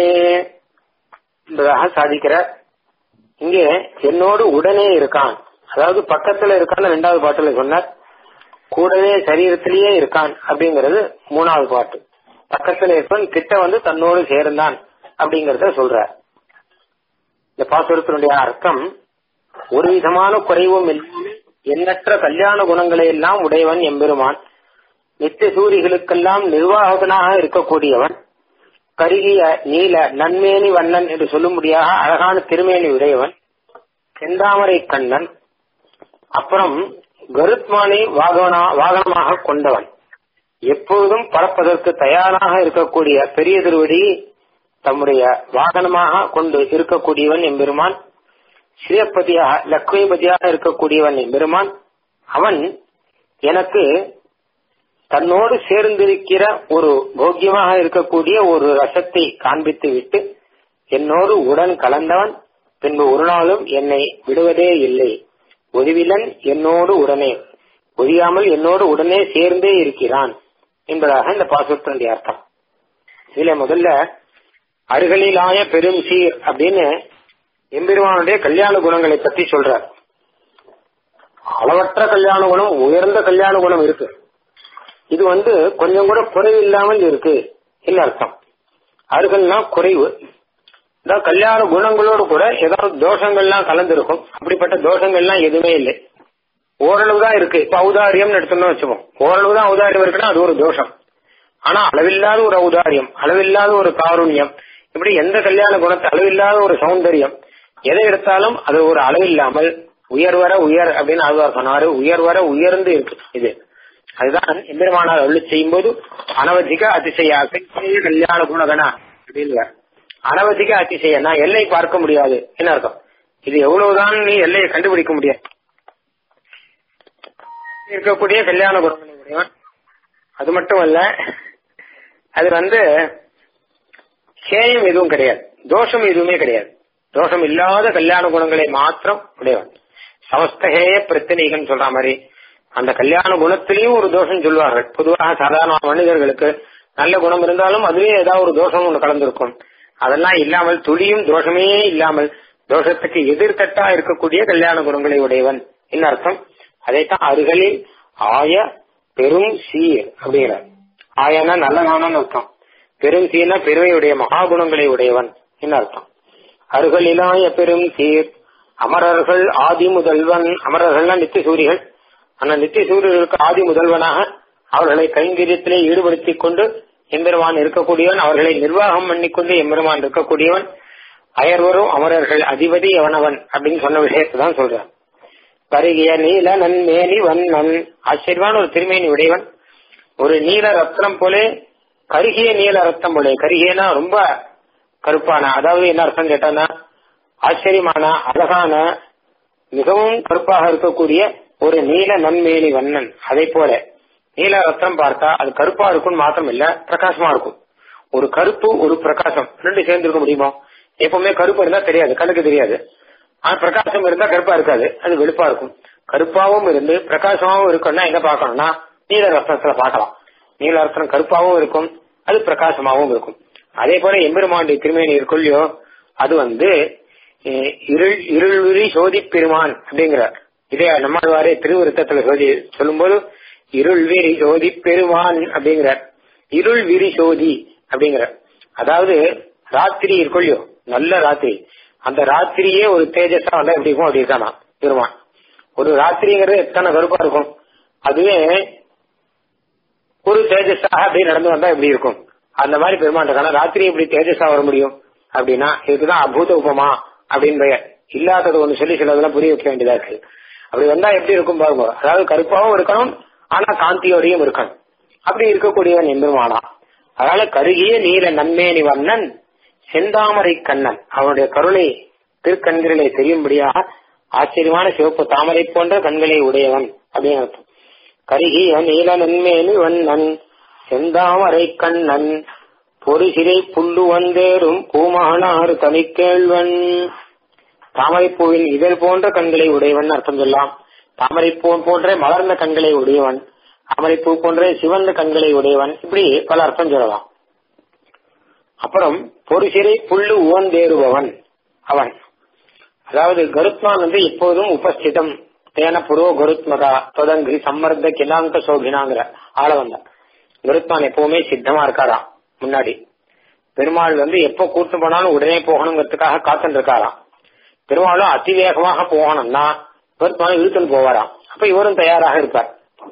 [SPEAKER 1] என்பதாக சாதிக்கிறார் இங்கே என்னோடு உடனே இருக்கான் அதாவது பக்கத்துல இருக்கான்னு ரெண்டாவது பாட்டுல சொன்னார் கூடவே சரீரத்திலேயே இருக்கான் அப்படிங்கறது மூணாவது பாட்டு பக்கத்துல இருப்பான் கிட்ட வந்து தன்னோடு சேர்ந்தான் அப்படிங்கறத சொல்றார் இந்த பாசுரத்தினுடைய அர்த்தம் ஒரு விதமான குறைவும் இல்லாமல் எண்ணற்ற கல்யாண குணங்களை எல்லாம் உடையவன் எம்பெருமான் நித்திய சூரிகளுக்கெல்லாம் நிர்வாகனாக இருக்கக்கூடியவன் கருகிய நீல நன்மேனி வண்ணன் என்று சொல்லும்படியாக அழகான திருமேனி உடையவன் செந்தாமரை கண்ணன் அப்புறம் கருத்மானை வாகனா வாகனமாக கொண்டவன் எப்பொழுதும் பறப்பதற்கு தயாராக இருக்கக்கூடிய பெரிய திருவடி தம்முடைய வாகனமாக கொண்டு இருக்கக்கூடியவன் எம்பெருமான் ஸ்ரீபதியாக லக்ஷ்மிபதியாக இருக்கக்கூடியவன் எம்பெருமான் அவன் எனக்கு தன்னோடு சேர்ந்திருக்கிற ஒரு போக்கியமாக இருக்கக்கூடிய ஒரு ரசத்தை காண்பித்து விட்டு என்னோடு உடன் கலந்தவன் பின்பு ஒரு நாளும் என்னை விடுவதே இல்லை ஒருவிலன் என்னோடு உடனே ஒழியாமல் என்னோடு உடனே சேர்ந்தே இருக்கிறான் என்பதாக இந்த பாசுரத்தினுடைய அர்த்தம் இதுல முதல்ல அருகலிலாய பெரும் சீர் அப்படின்னு எம்பெருமானுடைய கல்யாண குணங்களை பத்தி சொல்றார் அளவற்ற கல்யாண குணம் உயர்ந்த கல்யாண குணம் இருக்கு இது வந்து கொஞ்சம் கூட குறைவு இல்லாமல் இருக்கு என்ன அர்த்தம் அருகல்னா குறைவு இந்த கல்யாண குணங்களோடு கூட ஏதாவது தோஷங்கள்லாம் கலந்துருக்கும் அப்படிப்பட்ட தோஷங்கள்லாம் எதுவுமே இல்லை ஓரளவு தான் இருக்கு இப்ப ஔதாரியம் எடுத்தோம்னு வச்சுப்போம் ஓரளவு தான் ஔதாரியம் இருக்குன்னா அது ஒரு தோஷம் ஆனா அளவில்லாத ஒரு ஔதாரியம் அளவில்லாத ஒரு காருண்யம் இப்படி எந்த கல்யாண குணத்தை அளவில்லாத ஒரு சௌந்தரியம் எதை எடுத்தாலும் அது ஒரு அளவில்லாமல் உயர் வர உயர் அப்படின்னு ஆழ்வார் சொன்னாரு உயர் வர உயர்ந்து இருக்கு இது அதுதான் எம்பெருமானார் அருளி செய்யும் போது அனவதிக அதிசய அசைய கல்யாண குணகனா அப்படின்னு அனவதிக அதிசய நான் எல்லை பார்க்க முடியாது என்ன அர்த்தம் இது எவ்வளவுதான் நீ எல்லையை கண்டுபிடிக்க முடியாது இருக்கக்கூடிய கல்யாண குணங்களை உடையவன் அது மட்டும் அல்ல அது வந்து சேயம் எதுவும் கிடையாது தோஷம் எதுவுமே கிடையாது தோஷம் இல்லாத கல்யாண குணங்களை மாத்திரம் உடையவன் சமஸ்தகேய பிரச்சனைகள் சொல்ற மாதிரி அந்த கல்யாண குணத்திலையும் ஒரு தோஷம் சொல்லுவார்கள் பொதுவாக சாதாரண மனிதர்களுக்கு நல்ல குணம் இருந்தாலும் அதுவே ஏதாவது ஒரு தோஷம் ஒன்று கலந்திருக்கும் அதெல்லாம் இல்லாமல் துளியும் தோஷமே இல்லாமல் தோஷத்துக்கு எதிர்கட்டா இருக்கக்கூடிய கல்யாண குணங்களை உடையவன் என்ன அர்த்தம் அதைத்தான் அருகலில் ஆய பெரும் சீர் அப்படிங்கிறார் ஆயனா நல்ல நானு அர்த்தம் பெரும் சீனா பெருமையுடைய மகாகுணங்களை உடையவன் என்ன அர்த்தம் அருகலிலாய பெரும் சீர் அமரர்கள் ஆதி முதல்வன் அமரர்கள்னா நித்திய சூரிகள் அந்த நித்திய சூரியர்களுக்கு ஆதி முதல்வனாக அவர்களை கைங்கரியத்திலே ஈடுபடுத்திக் கொண்டு எம்பெருமான் இருக்கக்கூடியவன் அவர்களை நிர்வாகம் பண்ணிக்கொண்டு எம்பெருமான் இருக்கக்கூடியவன் அயர்வரும் அமரர்கள் அதிபதி எவனவன் அப்படின்னு சொன்ன விஷயத்தை தான் சொல்றான் கருகிய நீல நன்மேனி வண்ணன் ஆச்சரியமான ஒரு திருமேனி உடையவன் ஒரு நீல ரத்னம் போலே கருகிய நீல ரத்தம் போலே கருகியனா ரொம்ப கருப்பான அதாவது என்ன அர்த்தம் கேட்டானா ஆச்சரியமான அழகான மிகவும் கருப்பாக இருக்கக்கூடிய ஒரு நீல நன்மேனி வண்ணன் அதை போல நீல ரத்தம் பார்த்தா அது கருப்பா இருக்கும் மாத்திரம் இல்ல பிரகாசமா இருக்கும் ஒரு கருப்பு ஒரு பிரகாசம் ரெண்டு சேர்ந்து இருக்க முடியுமா எப்பவுமே கருப்பு இருந்தா தெரியாது கண்ணுக்கு தெரியாது ஆனா பிரகாசம் இருந்தா கருப்பா இருக்காது அது வெளுப்பா இருக்கும் கருப்பாவும் இருந்து பிரகாசமாவும் இருக்கும்னா எங்க பாக்கணும்னா நீல ரத்னத்துல பார்க்கலாம் நீல ரத்னம் கருப்பாவும் இருக்கும் அது பிரகாசமாவும் இருக்கும் அதே போல எம்பெருமானுடைய திருமேனி இருக்குள்ளயோ அது வந்து இருள் இருள்விரி சோதி பெருமான் அப்படிங்கிறார் இதே நம்மாழ்வாரே திருவிருத்தத்துல சோதி சொல்லும்போது இருள் விரி சோதி பெருமான் அப்படிங்கிறார் இருள் விரி சோதி அப்படிங்கிறார் அதாவது ராத்திரி இருக்குள்ளயோ நல்ல ராத்திரி அந்த ராத்திரியே ஒரு தேஜஸா வந்தா எப்படி இருக்கும் அப்படி இருக்கானா பெருமான் ஒரு ராத்திரிங்கிறது எத்தனை கருப்பா இருக்கும் அதுவே ஒரு தேஜஸாக அப்படி நடந்து வந்தா எப்படி இருக்கும் அந்த மாதிரி பெருமான் இருக்கானா ராத்திரி எப்படி தேஜஸா வர முடியும் அப்படின்னா இதுக்குதான் அபூத உபமா அப்படின்னு பெயர் இல்லாதது ஒண்ணு சொல்லி சிலதெல்லாம் புரிய வைக்க வேண்டியதா இருக்கு அப்படி வந்தா எப்படி இருக்கும் பாருங்க அதாவது கருப்பாவும் இருக்கணும் ஆனா காந்தியோடையும் இருக்கணும் அப்படி இருக்கக்கூடியவன் எம்பெருமானா அதனால கருகிய நீல நன்மேனி வண்ணன் செந்தாமரை கண்ணன் அவனுடைய கருணை திருக்கண்களிலே தெரியும்படியாக ஆச்சரியமான சிவப்பு தாமரை போன்ற கண்களை உடையவன் அப்படின்னு அர்த்தம் கருகிய நீல நன்மேனி வண்ணன் செந்தாமரை கண்ணன் பொறுசிறை புல்லு வந்தேறும் பூமானாறு தனிக்கேழ்வன் தாமரைப்பூவின் இதழ் போன்ற கண்களை உடையவன் அர்த்தம் சொல்லலாம் தாமரைப்பூ போன்ற மலர்ந்த கண்களை உடையவன் தாமரைப்பூ போன்ற சிவந்த கண்களை உடையவன் இப்படி பல அர்த்தம் சொல்லலாம் அப்புறம் பொறுசிறை புல்லு உவந்தேறுபவன் அவன் அதாவது கருத்மான் வந்து எப்போதும் உபஸ்திதம் தேன புரோ கருத்மதா தொடங்கி சம்மர்த்த கிலாங்க சோபினாங்கிற ஆள வந்த கருத்மான் எப்பவுமே சித்தமா இருக்காராம் முன்னாடி பெருமாள் வந்து எப்ப கூட்டு போனாலும் உடனே போகணுங்கிறதுக்காக காத்துட்டு இருக்காராம் பெருமாளும் அதிவேகமாக போகணும்னா கருத்மான் இழுத்துன்னு போவாராம் அப்ப இவரும் தயாராக இருப்பார்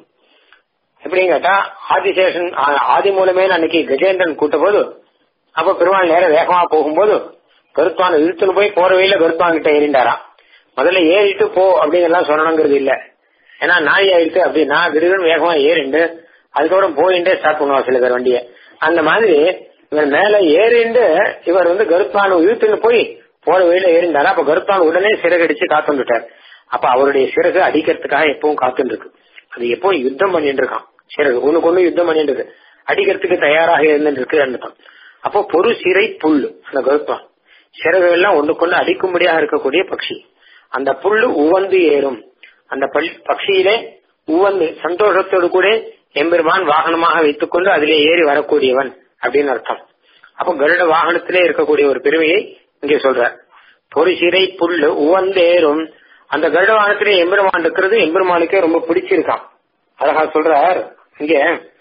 [SPEAKER 1] எப்படின்னு கேட்டா ஆதிசேஷன் ஆதி மூலமே அன்னைக்கு கஜேந்திரன் கூட்ட போது அப்ப பெருமாள் நேரம் வேகமா போகும்போது கருத்வான் இழுத்துன்னு போய் போற வழியில கருத்வான் கிட்ட ஏறிண்டாராம் முதல்ல ஏறிட்டு போ அப்படிங்கலாம் சொல்லணுங்கிறது இல்ல ஏன்னா நாய் ஆயிடுச்சு அப்படின்னா விருதுன்னு வேகமா ஏறிண்டு அதுக்கப்புறம் போயிட்டே ஸ்டார்ட் பண்ணுவா சில பேர் வண்டியை அந்த மாதிரி இவர் மேல ஏறிண்டு இவர் வந்து கருத்வான் இழுத்துன்னு போய் போற வழியில ஏறிண்டாரா அப்ப கருத்வான் உடனே சிறகடிச்சு காத்துட்டார் அப்ப அவருடைய சிறகு அடிக்கிறதுக்காக எப்பவும் காத்துட்டு இருக்கு அது எப்பவும் யுத்தம் பண்ணிட்டு இருக்கான் சிறகு ஒண்ணுக்கு ஒண்ணு யுத்தம் பண்ணிட்டு இருக்கு அடிக்கிறதுக்கு தயாராக இருந்துட்டு இருக்கு அர்த்தம் அப்போ பொறு சிறை புல் அந்த கருத்வான் சிறகுகள் எல்லாம் ஒண்ணுக்கொண்டு அடிக்கும்படியாக இருக்கக்கூடிய பட்சி அந்த புல்லு உவந்து ஏறும் அந்த பட்சியிலே உவந்து சந்தோஷத்தோடு கூட எம்பெருமான் வாகனமாக வைத்துக் கொண்டு அதிலே ஏறி வரக்கூடியவன் அப்படின்னு அர்த்தம் அப்போ கருட வாகனத்திலே இருக்கக்கூடிய ஒரு பெருமையை இங்கே சொல்றார் பொறு சிறை புல்லு உவந்தேறும் அந்த கருட வாகனத்திலே எம்பெருமான் இருக்கிறது எம்பெருமானுக்கே ரொம்ப பிடிச்சிருக்கான் அழகா சொல்றார் இங்க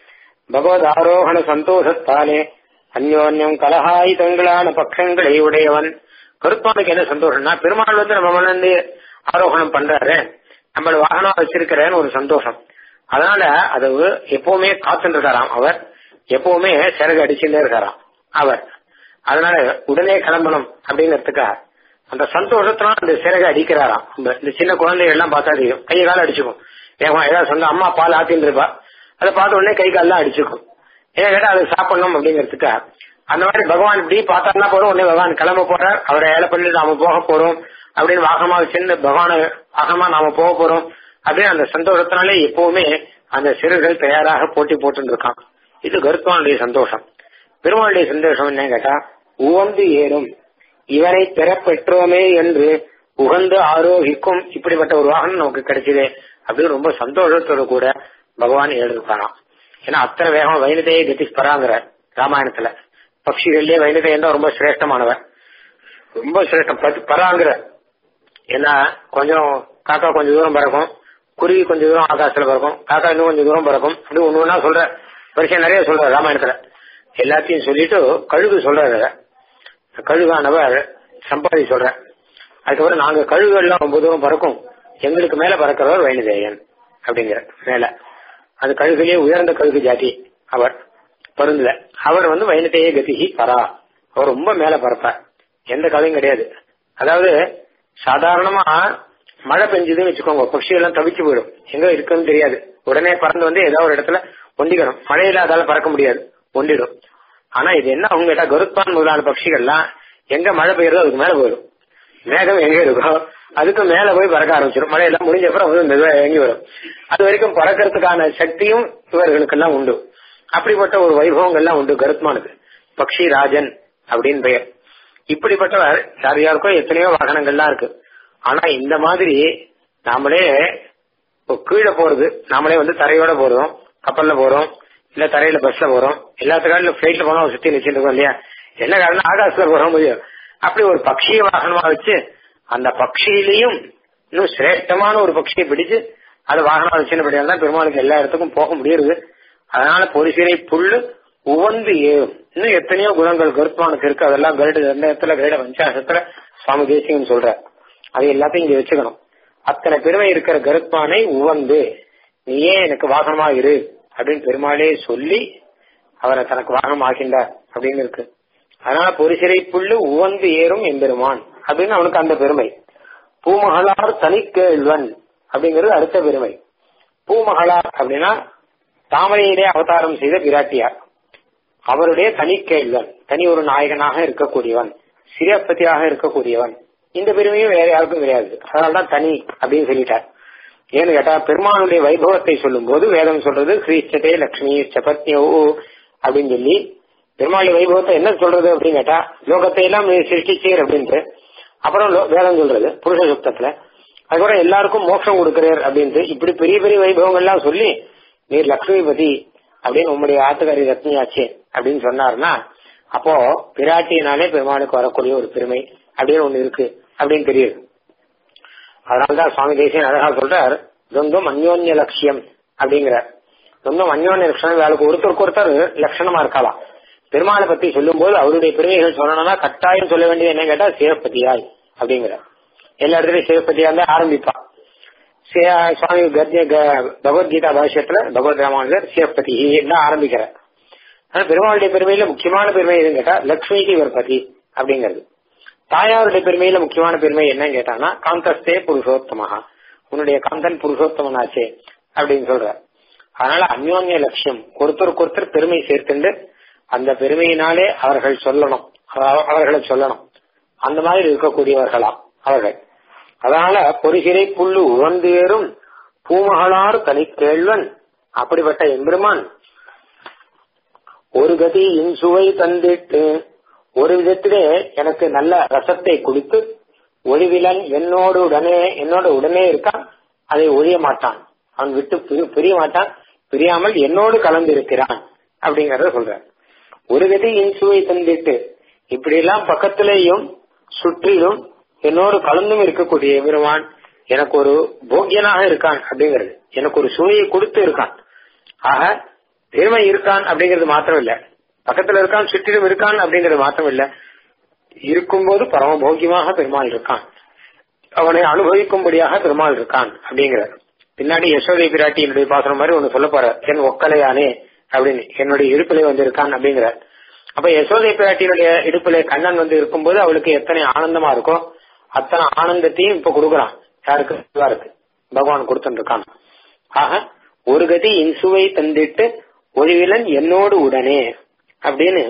[SPEAKER 1] பகவத் ஆரோகண சந்தோஷத்தாலே அந்யோன்யம் கலகாயுதங்களான பக்கங்களை உடையவன் கருப்பானுக்கு என்ன சந்தோஷம்னா பெருமாள் வந்து நம்ம வந்து ஆரோகணம் பண்றாரு நம்மள வாகனம் வச்சிருக்கிறேன்னு ஒரு சந்தோஷம் அதனால அது எப்பவுமே காத்துட்டு இருக்காராம் அவர் எப்பவுமே சிறகு அடிச்சுட்டே இருக்காராம் அவர் அதனால உடனே கிளம்பணும் அப்படிங்கறதுக்காக அந்த சந்தோஷத்தினால அந்த சிறகு அடிக்கிறாராம் இந்த சின்ன குழந்தைகள் எல்லாம் பார்த்தா தெரியும் கையை காலம் அடிச்சுக்கும் ஏமா ஏதாவது சொந்த அம்மா பால் ஆத்தின்னு இருப்பா அதை பார்த்த உடனே கை கால்லாம் அடிச்சுக்கும் ஏன் கேட்டா அதை சாப்பிடணும் அப்படிங்கிறதுக்கா அந்த மாதிரி பகவான் இப்படி பார்த்தாருன்னா போறோம் உடனே பகவான் கிளம்ப போறார் அவரை ஏழை பண்ணி நாம போக போறோம் அப்படின்னு வாகனமா வச்சிருந்து பகவான வாகனமா நாம போக போறோம் அப்படின்னு அந்த சந்தோஷத்தினாலே எப்பவுமே அந்த சிறுகள் தயாராக போட்டி போட்டு இருக்கான் இது கருத்வானுடைய சந்தோஷம் பெருமாளுடைய சந்தோஷம் என்ன கேட்டா உவந்து ஏறும் இவனை பெற பெற்றோமே என்று உகந்து ஆரோகிக்கும் இப்படிப்பட்ட ஒரு வாகனம் நமக்கு கிடைச்சதே அப்படின்னு ரொம்ப சந்தோஷத்தோடு கூட பகவான் எழுதிருக்காராம் ஏன்னா அத்தனை வேகம் வைனதையை கதிஷ் பராங்கிற ராமாயணத்துல பட்சிகள்லயே வைனதையன் தான் ரொம்ப சிரேஷ்டமானவர் ரொம்ப சிரேஷ்டம் பராங்கிற ஏன்னா கொஞ்சம் காக்கா கொஞ்சம் தூரம் பறக்கும் குருவி கொஞ்சம் தூரம் ஆகாசத்துல பறக்கும் காக்கா இன்னும் கொஞ்சம் தூரம் பறக்கும் அப்படி ஒண்ணு ஒன்னா சொல்ற வருஷம் நிறைய சொல்ற ராமாயணத்துல எல்லாத்தையும் சொல்லிட்டு கழுகு சொல்றாரு கழுகானவர் சம்பாதி சொல்ற அதுக்கப்புறம் நாங்க கழுகுகள்லாம் ரொம்ப தூரம் பறக்கும் எங்களுக்கு மேல பறக்கிறவர் வைணதேயன் அப்படிங்கிற மேல அது கழுகுலயே உயர்ந்த கழுகு ஜாதி அவர் பருந்துல அவர் வந்து வைணத்தையே கதிகி பரா அவர் ரொம்ப மேல பறப்பார் எந்த கதையும் கிடையாது அதாவது சாதாரணமா மழை பெஞ்சதுன்னு வச்சுக்கோங்க பட்சிகள் எல்லாம் தவிச்சு போயிடும் எங்க இருக்குன்னு தெரியாது உடனே பறந்து வந்து ஏதாவது ஒரு இடத்துல ஒண்டிக்கணும் மழையில அதால பறக்க முடியாது ஒண்டிடும் ஆனா இது என்ன அவங்க கேட்டா கருத்பான் முதலான பட்சிகள்லாம் எங்க மழை பெய்யறதோ அதுக்கு மேல போயிடும் மேகம் எங்க இருக்கோ அதுக்கு மேல போய் பறக்க ஆரம்பிச்சிடும் மழையெல்லாம் முடிஞ்ச அப்புறம் வந்து மெதுவா இறங்கி வரும் அது வரைக்கும் பறக்கிறதுக்கான சக்தியும் இவர்களுக்கெல்லாம் உண்டு அப்படிப்பட்ட ஒரு வைபவங்கள்லாம் உண்டு கருத்மானுக்கு பக்ஷி ராஜன் அப்படின்னு பெயர் இப்படிப்பட்டவர் யார் யாருக்கோ எத்தனையோ வாகனங்கள்லாம் இருக்கு ஆனா இந்த மாதிரி நாமளே கீழே போறது நாமளே வந்து தரையோட போறோம் கப்பல்ல போறோம் இல்ல தரையில பஸ்ல போறோம் எல்லாத்துக்காலும் பிளைட்ல போனா சுத்தி நிச்சுட்டு இருக்கோம் இல்லையா என்ன காரணம் ஆகாசத்துல போற முடியும் அப்படி ஒரு பக்ஷிய வாகனமா வச்சு அந்த பக்ஷியிலையும் இன்னும் சிரேஷ்டமான ஒரு பக்ஷியை பிடிச்சு அது வாகனம் வச்சுன்னு தான் பெருமாளுக்கு எல்லா இடத்துக்கும் போக முடியுது அதனால பொறிசிறை புல்லு உவந்து ஏறும் இன்னும் எத்தனையோ குணங்கள் கருத்மானுக்கு இருக்கு அதெல்லாம் கருடு இடத்துல கருட பஞ்சாசத்துல சுவாமி தேசியம் சொல்ற அது எல்லாத்தையும் இங்க வச்சுக்கணும் அத்தனை பெருமை இருக்கிற கருத்மானை உவந்து நீயே எனக்கு வாகனமா இரு அப்படின்னு பெருமாளே சொல்லி அவரை தனக்கு வாகனம் ஆகின்றார் அப்படின்னு இருக்கு அதனால பொறிசிறை புல்லு உவந்து ஏறும் எம்பெருமான் அப்படின்னு அவனுக்கு அந்த பெருமை பூமகளார் தனிக்கேழ்வன் அப்படிங்கிறது அடுத்த பெருமை பூமகளார் அப்படின்னா தாமரையிலே அவதாரம் செய்த பிராட்டியார் அவருடைய தனி கேள்வன் தனி ஒரு நாயகனாக இருக்கக்கூடியவன் சிறப்பதியாக இருக்கக்கூடியவன் இந்த பெருமையும் வேற யாருக்கும் கிடையாது அதனால்தான் தனி அப்படின்னு சொல்லிட்டார் ஏன்னு கேட்டா பெருமானுடைய வைபவத்தை சொல்லும் போது வேதம் சொல்றது கிரீஷ்டதே லட்சுமி சபத்யோ அப்படின்னு சொல்லி பெருமாளுடைய வைபவத்தை என்ன சொல்றது அப்படின்னு கேட்டா லோகத்தை எல்லாம் நீ சிருஷ்டிச்சீர் அப்படின்ட்டு அப்புறம் லோ- வேதம் சொல்றது புருஷ சுத்தத்துல அதுக்கப்புறம் எல்லாருக்கும் மோட்சம் கொடுக்கிறார் அப்படின்ட்டு இப்படி பெரிய பெரிய வைபவங்கள்லாம் சொல்லி நீர் லக்ஷ்மிபதி அப்படின்னு உம்முடைய ஆத்துக்காரி ரத்னியாச்சு அப்படின்னு சொன்னாருன்னா அப்போ பிராட்டியினாலே பெருமாளுக்கு வரக்கூடிய ஒரு பெருமை அப்படின்னு ஒண்ணு இருக்கு அப்படின்னு தெரியுது அதனாலதான் சுவாமி தேசியன் அழகா சொல்றார் தொந்தும் அந்யோன்ய லட்சியம் அப்படிங்கிறார் தொந்தும் அந்யோன்ய லட்சணம் வேலைக்கு ஒருத்தருக்கு ஒருத்தர் லட்சணமா இருக்கலாம் பெருமாளை பத்தி சொல்லும் போது அவருடைய பெருமைகள் சொல்லணும்னா கட்டாயம் சொல்ல வேண்டியது என்ன கேட்டா சிவப்பதியாய் அப்படிங்கிறார் எல்லா இடத்துலயும் சிவப்பதியா தான் ஆரம்பிப்பான் சிவ- சுவாமி கத்ய க- பகவத்கீதா பாஷ்யத்துல பகவத் ராமானுஜர் சிவபதி தான் ஆரம்பிக்கிறார் ஆனா பெருமாளுடைய பெருமையில முக்கியமான பெருமை எதுன்னு கேட்டா லக்ஷ்மிக்கு இவர் பதி அப்படிங்கிறது தாயாருடைய பெருமையில முக்கியமான பெருமை என்னன்னு கேட்டான்னா காந்தஸ்தே புருஷோத்தமஹா உன்னுடைய காந்தன் புருஷோத்தமனாச்சே அப்படின்னு சொல்ற அதனால அந்யோன்ய லட்சியம் ஒருத்தருக்கு ஒருத்தர் பெருமை சேர்த்துண்டு அந்த பெருமையினாலே அவர்கள் சொல்லணும் அவ- அவர்களை சொல்லணும் அந்த மாதிரி இருக்கக்கூடியவர்களாம் அவர்கள் அதனால பொறிசிறை புல்லு உவந்தேறும் பூமகளார் தனிக்கேள்வன் அப்படிப்பட்ட எம்பெருமான் ஒரு கதி இன்சுவை தந்திட்டு ஒரு விதத்திலே எனக்கு நல்ல ரசத்தை கொடுத்து ஒளிவிலன் என்னோடு உடனே என்னோட உடனே இருக்கான் அதை ஒழிய மாட்டான் அவன் விட்டு பிரி- பிரிய மாட்டான் பிரியாமல் என்னோடு கலந்து இருக்கிறான் அப்படிங்கறத சொல்றார் ஒரு கதி இன்சுவை தந்திட்டு இப்படி எல்லாம் பக்கத்திலேயும் சுற்றிலும் என்னோடு கலந்தும் இருக்கக்கூடிய பெருமான் எனக்கு ஒரு போக்கியனாக இருக்கான் அப்படிங்கிறது எனக்கு ஒரு சுவையை கொடுத்து இருக்கான் ஆக பெருமை இருக்கான் அப்படிங்கிறது மாத்திரம் இல்ல பக்கத்துல இருக்கான் சுற்றிலும் இருக்கான் அப்படிங்கிறது மாத்திரம் இல்ல இருக்கும்போது பரமபோக்கியமாக பெருமாள் இருக்கான் அவனை அனுபவிக்கும்படியாக பெருமாள் இருக்கான் அப்படிங்கிறார் பின்னாடி யசோதை பிராட்டி என்னுடைய பாசனம் மாதிரி ஒண்ணு சொல்ல போற என் ஒக்கலையானே அப்படின்னு என்னுடைய இடுப்பிலே வந்து இருக்கான் அப்படிங்கிறார் அப்ப யசோதை பிராட்டியினுடைய இடுப்பிலே கண்ணன் வந்து இருக்கும்போது அவளுக்கு எத்தனை ஆனந்தமா இருக்கோ அத்தனை ஆனந்தத்தையும் இப்ப கொடுக்கறான் யாருக்கு சிவாருக்கு பகவான் கொடுத்துட்டு இருக்கான் ஆக ஒரு கதி இன்சுவை தந்திட்டு ஒளிவிலன் என்னோடு உடனே அப்படின்னு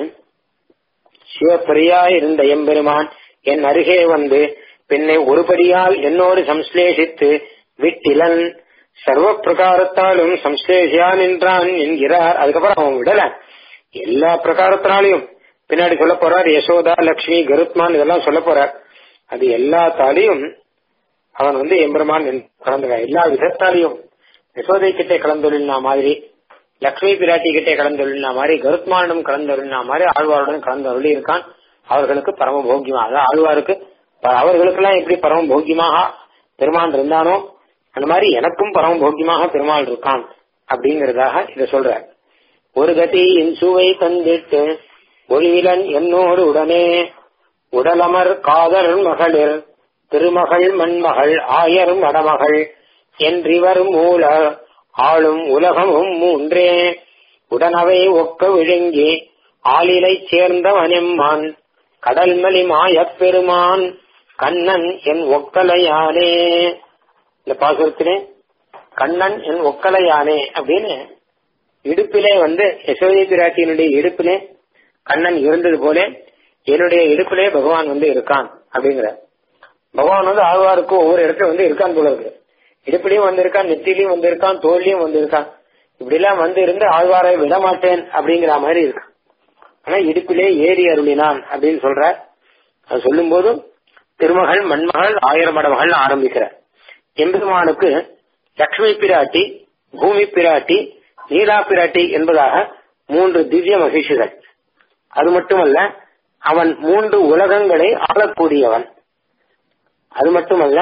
[SPEAKER 1] சிவப்பிரியா இருந்த எம்பெருமான் என் அருகே வந்து பின்னை ஒருபடியால் என்னோடு சம்ஸ்லேஷித்து விட்டிலன் சர்வ பிரகாரத்தாலும் சம்ஸ்லேஷியா நின்றான் என்கிறார் அதுக்கப்புறம் அவன் விடல எல்லா பிரகாரத்தினாலையும் பின்னாடி சொல்ல போறார் யசோதா லட்சுமி கருத்மான் இதெல்லாம் சொல்ல போறார் அது எல்லாத்தாலையும் அவன் வந்து எம்பெருமான் கலந்துங்க எல்லா விதத்தாலையும் யசோதை கிட்டே கலந்துள்ளினா மாதிரி லக்ஷ்மி பிராட்டி கிட்டே கலந்துள்ளினா மாதிரி கருத்மானும் கலந்துள்ளினா மாதிரி ஆழ்வாருடன் கலந்து இருக்கான் அவர்களுக்கு பரம போக்கியமா அதான் ஆழ்வாருக்கு ப- அவர்களுக்கெல்லாம் எப்படி பரம போக்கியமாக பெருமான் இருந்தானோ அந்த மாதிரி எனக்கும் பரம போக்கியமாக பெருமாள் இருக்கான் அப்படிங்கறதாக இத சொல்ற ஒரு கதி இன்சுவை தந்திட்டு ஒளிவிலன் என்னோடு உடனே உடலமர் காதர் மகளிர் திருமகள் மண்மகள் ஆயர் மடமகள் என்றிவர் மூல ஆளும் உலகமும் மூன்றே உடனவை ஒக்க விழுங்கி ஆளிலை சேர்ந்தவனெம்மான் கடல்மலி மாயப் பெருமான் கண்ணன் என் ஒக்கலையானே இந்த பாசுரத்திலே கண்ணன் என் ஒக்கலையானே அப்படின்னு இடுப்பிலே வந்து யசோதை பிராட்டியினுடைய இடுப்பிலே கண்ணன் இருந்தது போல என்னுடைய இடுப்பிலே பகவான் வந்து இருக்கான் அப்படிங்கிற பகவான் வந்து ஆழ்வாருக்கு ஒவ்வொரு இடத்துல வந்து இருக்கான் போல இருக்கு இடுப்பிலையும் வந்திருக்கான் நெத்திலையும் வந்திருக்கான் தோல்லையும் வந்திருக்கான் இப்படி எல்லாம் வந்து இருந்து ஆழ்வாரை விட மாட்டேன் அப்படிங்கிற மாதிரி இருக்கு ஆனா இடுப்பிலே ஏறி அருளினான் அப்படின்னு சொல்ற அது சொல்லும் போதும் திருமகள் மண்மகள் ஆயிரம் மடமகள் ஆரம்பிக்கிற எம்பெருமானுக்கு லக்ஷ்மி பிராட்டி பூமி பிராட்டி நீலா பிராட்டி என்பதாக மூன்று திவ்ய மகிழ்ச்சிகள் அது மட்டுமல்ல அவன் மூன்று உலகங்களை ஆளக்கூடியவன் அது மட்டுமல்ல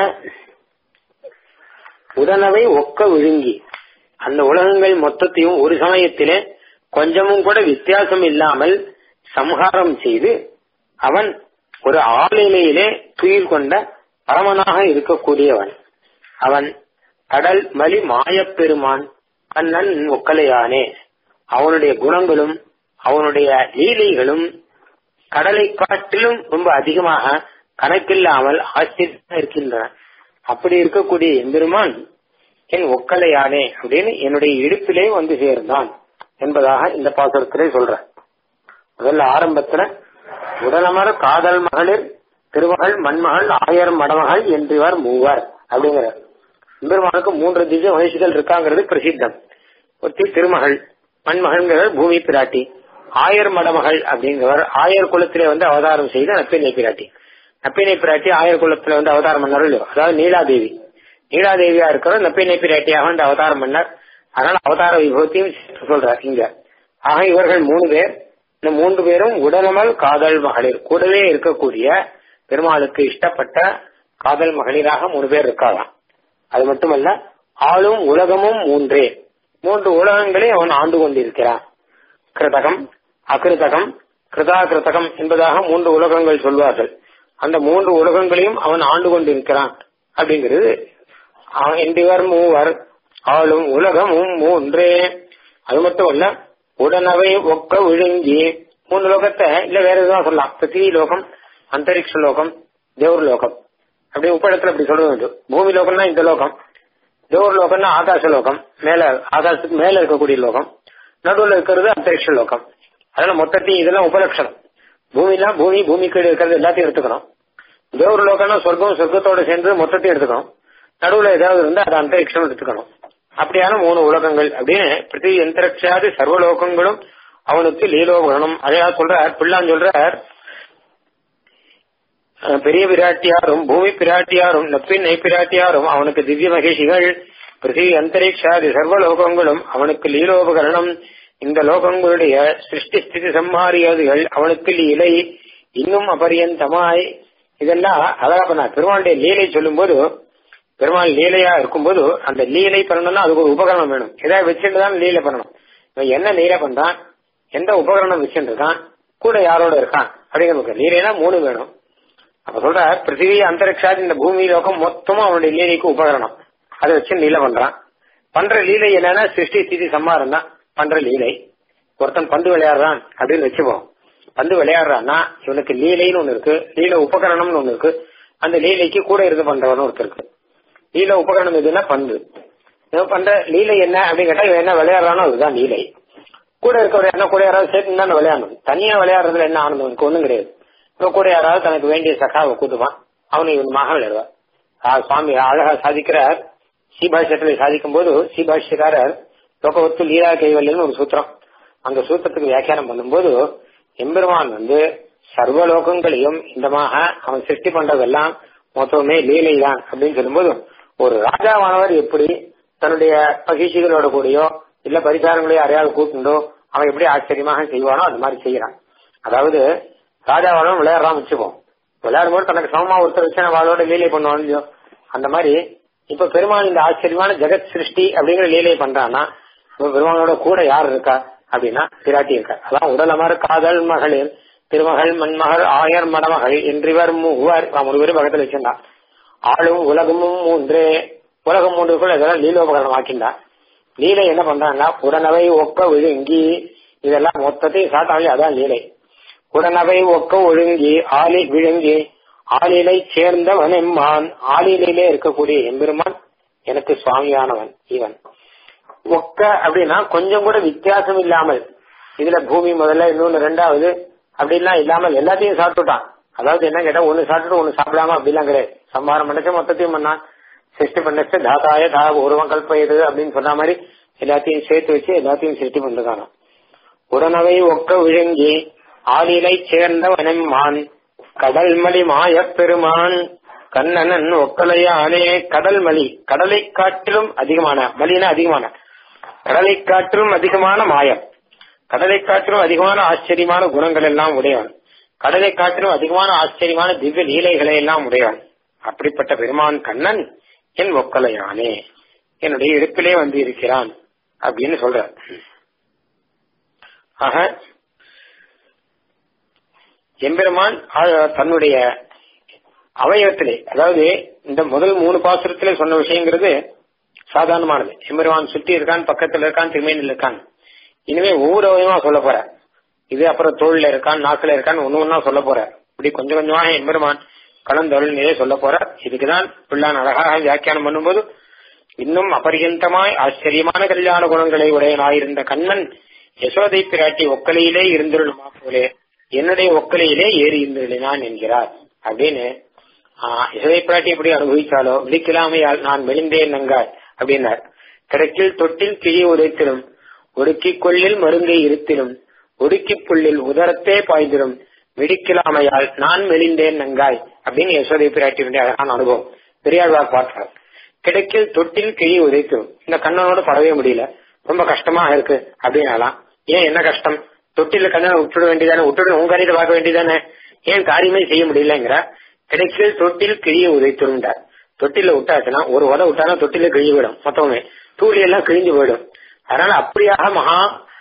[SPEAKER 1] உடனவை ஒக்க விழுங்கி அந்த உலகங்கள் மொத்தத்தையும் ஒரு சமயத்திலே கொஞ்சமும் கூட வித்தியாசம் இல்லாமல் சம்ஹாரம் செய்து அவன் ஒரு ஆளிலையிலே துயில் கொண்ட பரமனாக இருக்கக்கூடியவன் அவன் கடல் மலி மாயப் பெருமான் கண்ணன் ஒக்கலையானே அவனுடைய குணங்களும் அவனுடைய லீலைகளும் கடலை காட்டிலும் ரொம்ப அதிகமாக கணக்கில்லாமல் ஆச்சரியமாக இருக்கின்றன அப்படி இருக்கக்கூடிய எம்பெருமான் என் ஒக்கலையானே அப்படின்னு என்னுடைய இடுப்பிலே வந்து சேர்ந்தான் என்பதாக இந்த பாசுரத்திலே சொல்ற முதல்ல ஆரம்பத்துல உடலமர் காதல் மகளிர் திருமகள் மண்மகள் ஆயர் மடமகள் என்றிவர் மூவர் அப்படிங்கிற எம்பெருமானுக்கு மூன்று திவ்ய மகிழ்ச்சிகள் இருக்காங்கிறது பிரசித்தம் ஒருத்தி திருமகள் மண்மகள்ங்கிறவர் பூமி பிராட்டி ஆயர் மடமகள் அப்படிங்கிறவர் ஆயர் குலத்திலே வந்து அவதாரம் செய்த நப்பினை பிராட்டி நப்பினை பிராட்டி ஆயர் குலத்துல வந்து அவதாரம் பண்ணாரோ இல்லையோ அதாவது நீலாதேவி நீலாதேவியா இருக்கிறவர் நப்பினை பிராட்டியாக வந்து அவதாரம் பண்ணார் அதனால அவதார விபவத்தையும் சேர்த்து சொல்றார் இங்க ஆக இவர்கள் மூணு பேர் இந்த மூன்று பேரும் உடலமல் காதல் மகளிர் கூடவே இருக்கக்கூடிய பெருமாளுக்கு இஷ்டப்பட்ட காதல் மகளிராக மூணு பேர் இருக்கலாம் அது மட்டுமல்ல ஆளும் உலகமும் மூன்றே மூன்று உலகங்களை அவன் ஆண்டு கொண்டிருக்கிறான் கிருதகம் அகிருதகம் கிருதாகிருதகம் என்பதாக மூன்று உலகங்கள் சொல்வார்கள் அந்த மூன்று உலகங்களையும் அவன் ஆண்டு கொண்டிருக்கிறான் அப்படிங்கிறது அவன் என்றிவர் மூவர் ஆளும் உலகமும் மூன்றே அது மட்டும் அல்ல உடனவை ஒக்க விழுங்கி மூணு லோகத்தை இல்ல வேற எதுவும் சொல்லலாம் பிருத்திவி லோகம் அந்தரிக்ஷ லோகம் தேவர் லோகம் அப்படி உப்படத்துல அப்படி சொல்றது உண்டு பூமி லோகம்னா இந்த லோகம் தேவர் லோகம்னா ஆகாச லோகம் மேல ஆகாசத்துக்கு மேல இருக்கக்கூடிய லோகம் நடுவில் இருக்கிறது அந்தரிக்ஷ லோகம் அதனால மொத்தத்தையும் இதெல்லாம் உபலட்சணம் பூமினா பூமி பூமி கீழே இருக்கிறது எல்லாத்தையும் எடுத்துக்கணும் தேவர் லோகம்னா சொர்க்கம் சொர்க்கத்தோட சேர்ந்து மொத்தத்தையும் எடுத்துக்கணும் நடுவுல ஏதாவது இருந்தா அது அந்தரிக்ஷம் எடுத்துக்கணும் அப்படியான மூணு உலகங்கள் அப்படின்னு பிருத்திவி எந்திரக்ஷாதி சர்வலோகங்களும் அவனுக்கு லீலோபகரணம் அதையா சொல்றார் பிள்ளான் சொல்றார் அஹ் பெரிய பிராட்டியாரும் பூமி பிராட்டியாரும் நப்பின் பிராட்டியாரும் அவனுக்கு திவ்ய மகேஷிகள் பிருத்திவி அந்தரிக்ஷாதி சர்வலோகங்களும் அவனுக்கு லீலோபகரணம் இந்த லோகங்களுடைய சிருஷ்டி ஸ்திதி சம்ஹாரியாதிகள் அவனுக்கு லீலை இன்னும் அபரியந்தமாய் இதெல்லாம் அழகா பண்ண பெருமாளுடைய லீலை சொல்லும்போது பெருமாள் லீலையா இருக்கும்போது அந்த லீலை பண்ணணும்னா அதுக்கு ஒரு உபகரணம் வேணும் ஏதாவது வச்சுட்டு தான் லீலை பண்ணணும் இவன் என்ன லீலை பண்றான் எந்த உபகரணம் வச்சுட்டு இருக்கான் கூட யாரோட இருக்கான் அப்படிங்கிற லீலைனா மூணு வேணும் அப்ப சொல்ற பிருத்திவி அந்தரிக்ஷாதி இந்த பூமி லோகம் மொத்தமும் அவனுடைய லீலைக்கு உபகரணம் அதை வச்சு லீலை பண்றான் பண்ற லீலை என்னன்னா சிருஷ்டி ஸ்திதி சம்மாரம் தான் பண்ற லீலை ஒருத்தன் பந்து விளையாடுறான் அப்படின்னு வச்சுப்போம் பந்து விளையாடுறான்னா இவனுக்கு லீலைன்னு ஒண்ணு இருக்கு லீலை உபகரணம்னு ஒண்ணு இருக்கு அந்த லீலைக்கு கூட இருந்து பண்றவன் ஒருத்தர் இருக்கு லீலை உபகரணம் எதுன்னா பந்து இவன் பண்ற லீலை என்ன அப்படின்னு கேட்டா இவன் என்ன விளையாடுறானோ அதுதான் லீலை கூட இருக்கவர் என்ன கூட யாராவது சேர்த்து தான் விளையாடணும் தனியா விளையாடுறதுல என்ன ஆனந்தம் இருக்கு ஒண்ணும் கிடையாது இப்ப கூட யாராவது தனக்கு வேண்டிய சகாவை கூட்டுவான் அவனை இவனுமாக விளையாடுவார் ஆ, சுவாமி அழகா சாதிக்கிறார் சீபாஷ்யத்துல சாதிக்கும் போது சீபாஷ்யக்காரர் லோகவத்து லீலா கைவல்யம்னு ஒரு சூத்திரம் அந்த சூத்திரத்துக்கு வியாக்கியானம் பண்ணும்போது எம்பெருமான் வந்து சர்வ லோகங்களையும் இந்தமாக அவன் சிருஷ்டி பண்றதெல்லாம் மொத்தமே லீலை தான் அப்படின்னு சொல்லும்போது ஒரு ராஜாவானவர் எப்படி தன்னுடைய பகிஷிகளோட கூடயோ இல்ல பரிசாரங்களையோ யாரையாவது கூட்டுண்டோ அவன் எப்படி ஆச்சரியமாக செய்வானோ அது மாதிரி செய்யறான் அதாவது ராஜாவானவன் விளையாடுறான் வச்சுப்போம் விளையாடும்போது தனக்கு சமமா ஒருத்தர் வச்சு அவளோட லீலை பண்ணுவான் இல்லையோ அந்த மாதிரி இப்ப பெருமாள் இந்த ஆச்சரியமான ஜெகத் சிருஷ்டி அப்படிங்கிற லீலை பண்றான்னா இப்ப பெருமாளோட கூட யார் இருக்கா அப்படின்னா பிராட்டி இருக்கா அதான் உடலமர் காதல் மகளிர் திருமகள் மண்மகள் ஆயர் மடமகள் என்றிவர் மூவர் நான் மூணு பேரும் பக்கத்துல வச்சிருந்தான் ஆளும் உலகமும் மூன்று உலகம் மூன்றுக்குள்ள இதெல்லாம் லீலோபகரணம் ஆக்கின்றான் லீலை என்ன பண்றாங்கன்னா உடனவை ஒக்க விழுங்கி இதெல்லாம் மொத்தத்தையும் சாட்டாலே அதான் லீலை உடனவை ஒக்க ஒழுங்கி ஆலி விழுங்கி ஆளிலை சேர்ந்தவன் எம்மான் ஆளிலே இருக்கக்கூடிய எம்பெருமான் எனக்கு சுவாமியானவன் இவன் ஒக்க அப்படின்னா கொஞ்சம் கூட வித்தியாசம் இல்லாமல் இதுல பூமி முதல்ல இன்னொன்னு ரெண்டாவது அப்படின்லாம் இல்லாமல் எல்லாத்தையும் சாப்பிட்டுட்டான் அதாவது என்ன கேட்டா ஒண்ணு சாப்பிட்டுட்டு ஒண்ணு சாப்பிடாம அப்படிலாம் கிடையாது சம்பாரம் பண்ணச்சு மொத்தத்தையும் பண்ணான் சிருஷ்டி பண்ணச்சு தாத்தாய தா உருவம் கல்பயது அப்படின்னு சொன்ன மாதிரி எல்லாத்தையும் சேர்த்து வச்சு எல்லாத்தையும் சிருஷ்டி பண்ணிருக்கானோ உடனவை ஒக்க விழுங்கி ஆளிலை சேர்ந்த வனம்மான் கடல்மலி மாயப் பெருமான் கண்ணனன் ஒக்கலையானே கடல்மலி கடலை காட்டிலும் அதிகமான மலினா அதிகமான கடலை காட்டிலும் அதிகமான மாயம் கடலை காட்டிலும் அதிகமான ஆச்சரியமான குணங்கள் எல்லாம் உடையவன் கடலை காட்டிலும் அதிகமான ஆச்சரியமான திவ்ய லீலைகளை எல்லாம் உடையவன் அப்படிப்பட்ட பெருமான் கண்ணன் என் ஒக்கலையானே என்னுடைய இடுப்பிலே வந்து இருக்கிறான் அப்படின்னு சொல்ற ஆக எம்பெருமான் ஆ- தன்னுடைய அவயவத்திலே அதாவது இந்த முதல் மூணு பாசுரத்திலே சொன்ன விஷயங்கிறது சாதாரணமானது எம்பெருமான் சுத்தி இருக்கான் பக்கத்துல இருக்கான் திருமேனில் இருக்கான் இனிமே ஒவ்வொரு அவயமா சொல்ல போற இது அப்புறம் தோல்ல இருக்கான் நாக்குல இருக்கான் ஒண்ணு ஒன்னா சொல்ல போற இப்படி கொஞ்சம் கொஞ்சமாக எம்பெருமான் கலந்தொழில் நிலையை சொல்ல போற இதுக்குதான் பிள்ளான் அழகாக வியாக்கியானம் பண்ணும்போது இன்னும் அபரியந்தமாய் ஆச்சரியமான கல்யாண குணங்களை உடையனாயிருந்த கண்ணன் யசோதை பிராட்டி ஒக்கலையிலே இருந்துருளுமா போலே என்னுடைய ஒக்கலையிலே ஏறி இருந்துள்ளினான் என்கிறார் அப்படின்னு ஆஹ் யசோதை பிராட்டி எப்படி அனுபவிச்சாலோ விழிக்கலாமையால் நான் மெலிந்தேன் நங்காய் அப்படின்னார் கிடக்கில் தொட்டில் கிழி உதைத்திலும் ஒடுக்கி கொள்ளில் மருங்கை இருத்திலும் ஒடுக்கி புள்ளில் உதரத்தே பாய்ந்திடும் விடிக்கலாமையால் நான் மெலிந்தேன் நங்காய் அப்படின்னு யசோதை பிராட்டியுடைய அழகான அனுபவம் பெரியாழ்வார் பார்த்தார் கிடைக்கில் தொட்டில் கிழி உதைக்கும் இந்த கண்ணனோட படவே முடியல ரொம்ப கஷ்டமா இருக்கு அப்படின்னாலாம் ஏன் என்ன கஷ்டம் தொட்டில கண்ணனை விட்டுட வேண்டியதானே விட்டுட உங்க காரியத்தை பார்க்க வேண்டியதானே ஏன் காரியமே செய்ய முடியலங்கிற கிடைக்கில் தொட்டில் கிழிய உதைத்துருண்டார் தொட்டில விட்டாச்சுன்னா ஒரு உத விட்டானா தொட்டில கிழி விடும் மொத்தமே தூளி எல்லாம் கிழிஞ்சு போயிடும் அதனால அப்படியாக மகா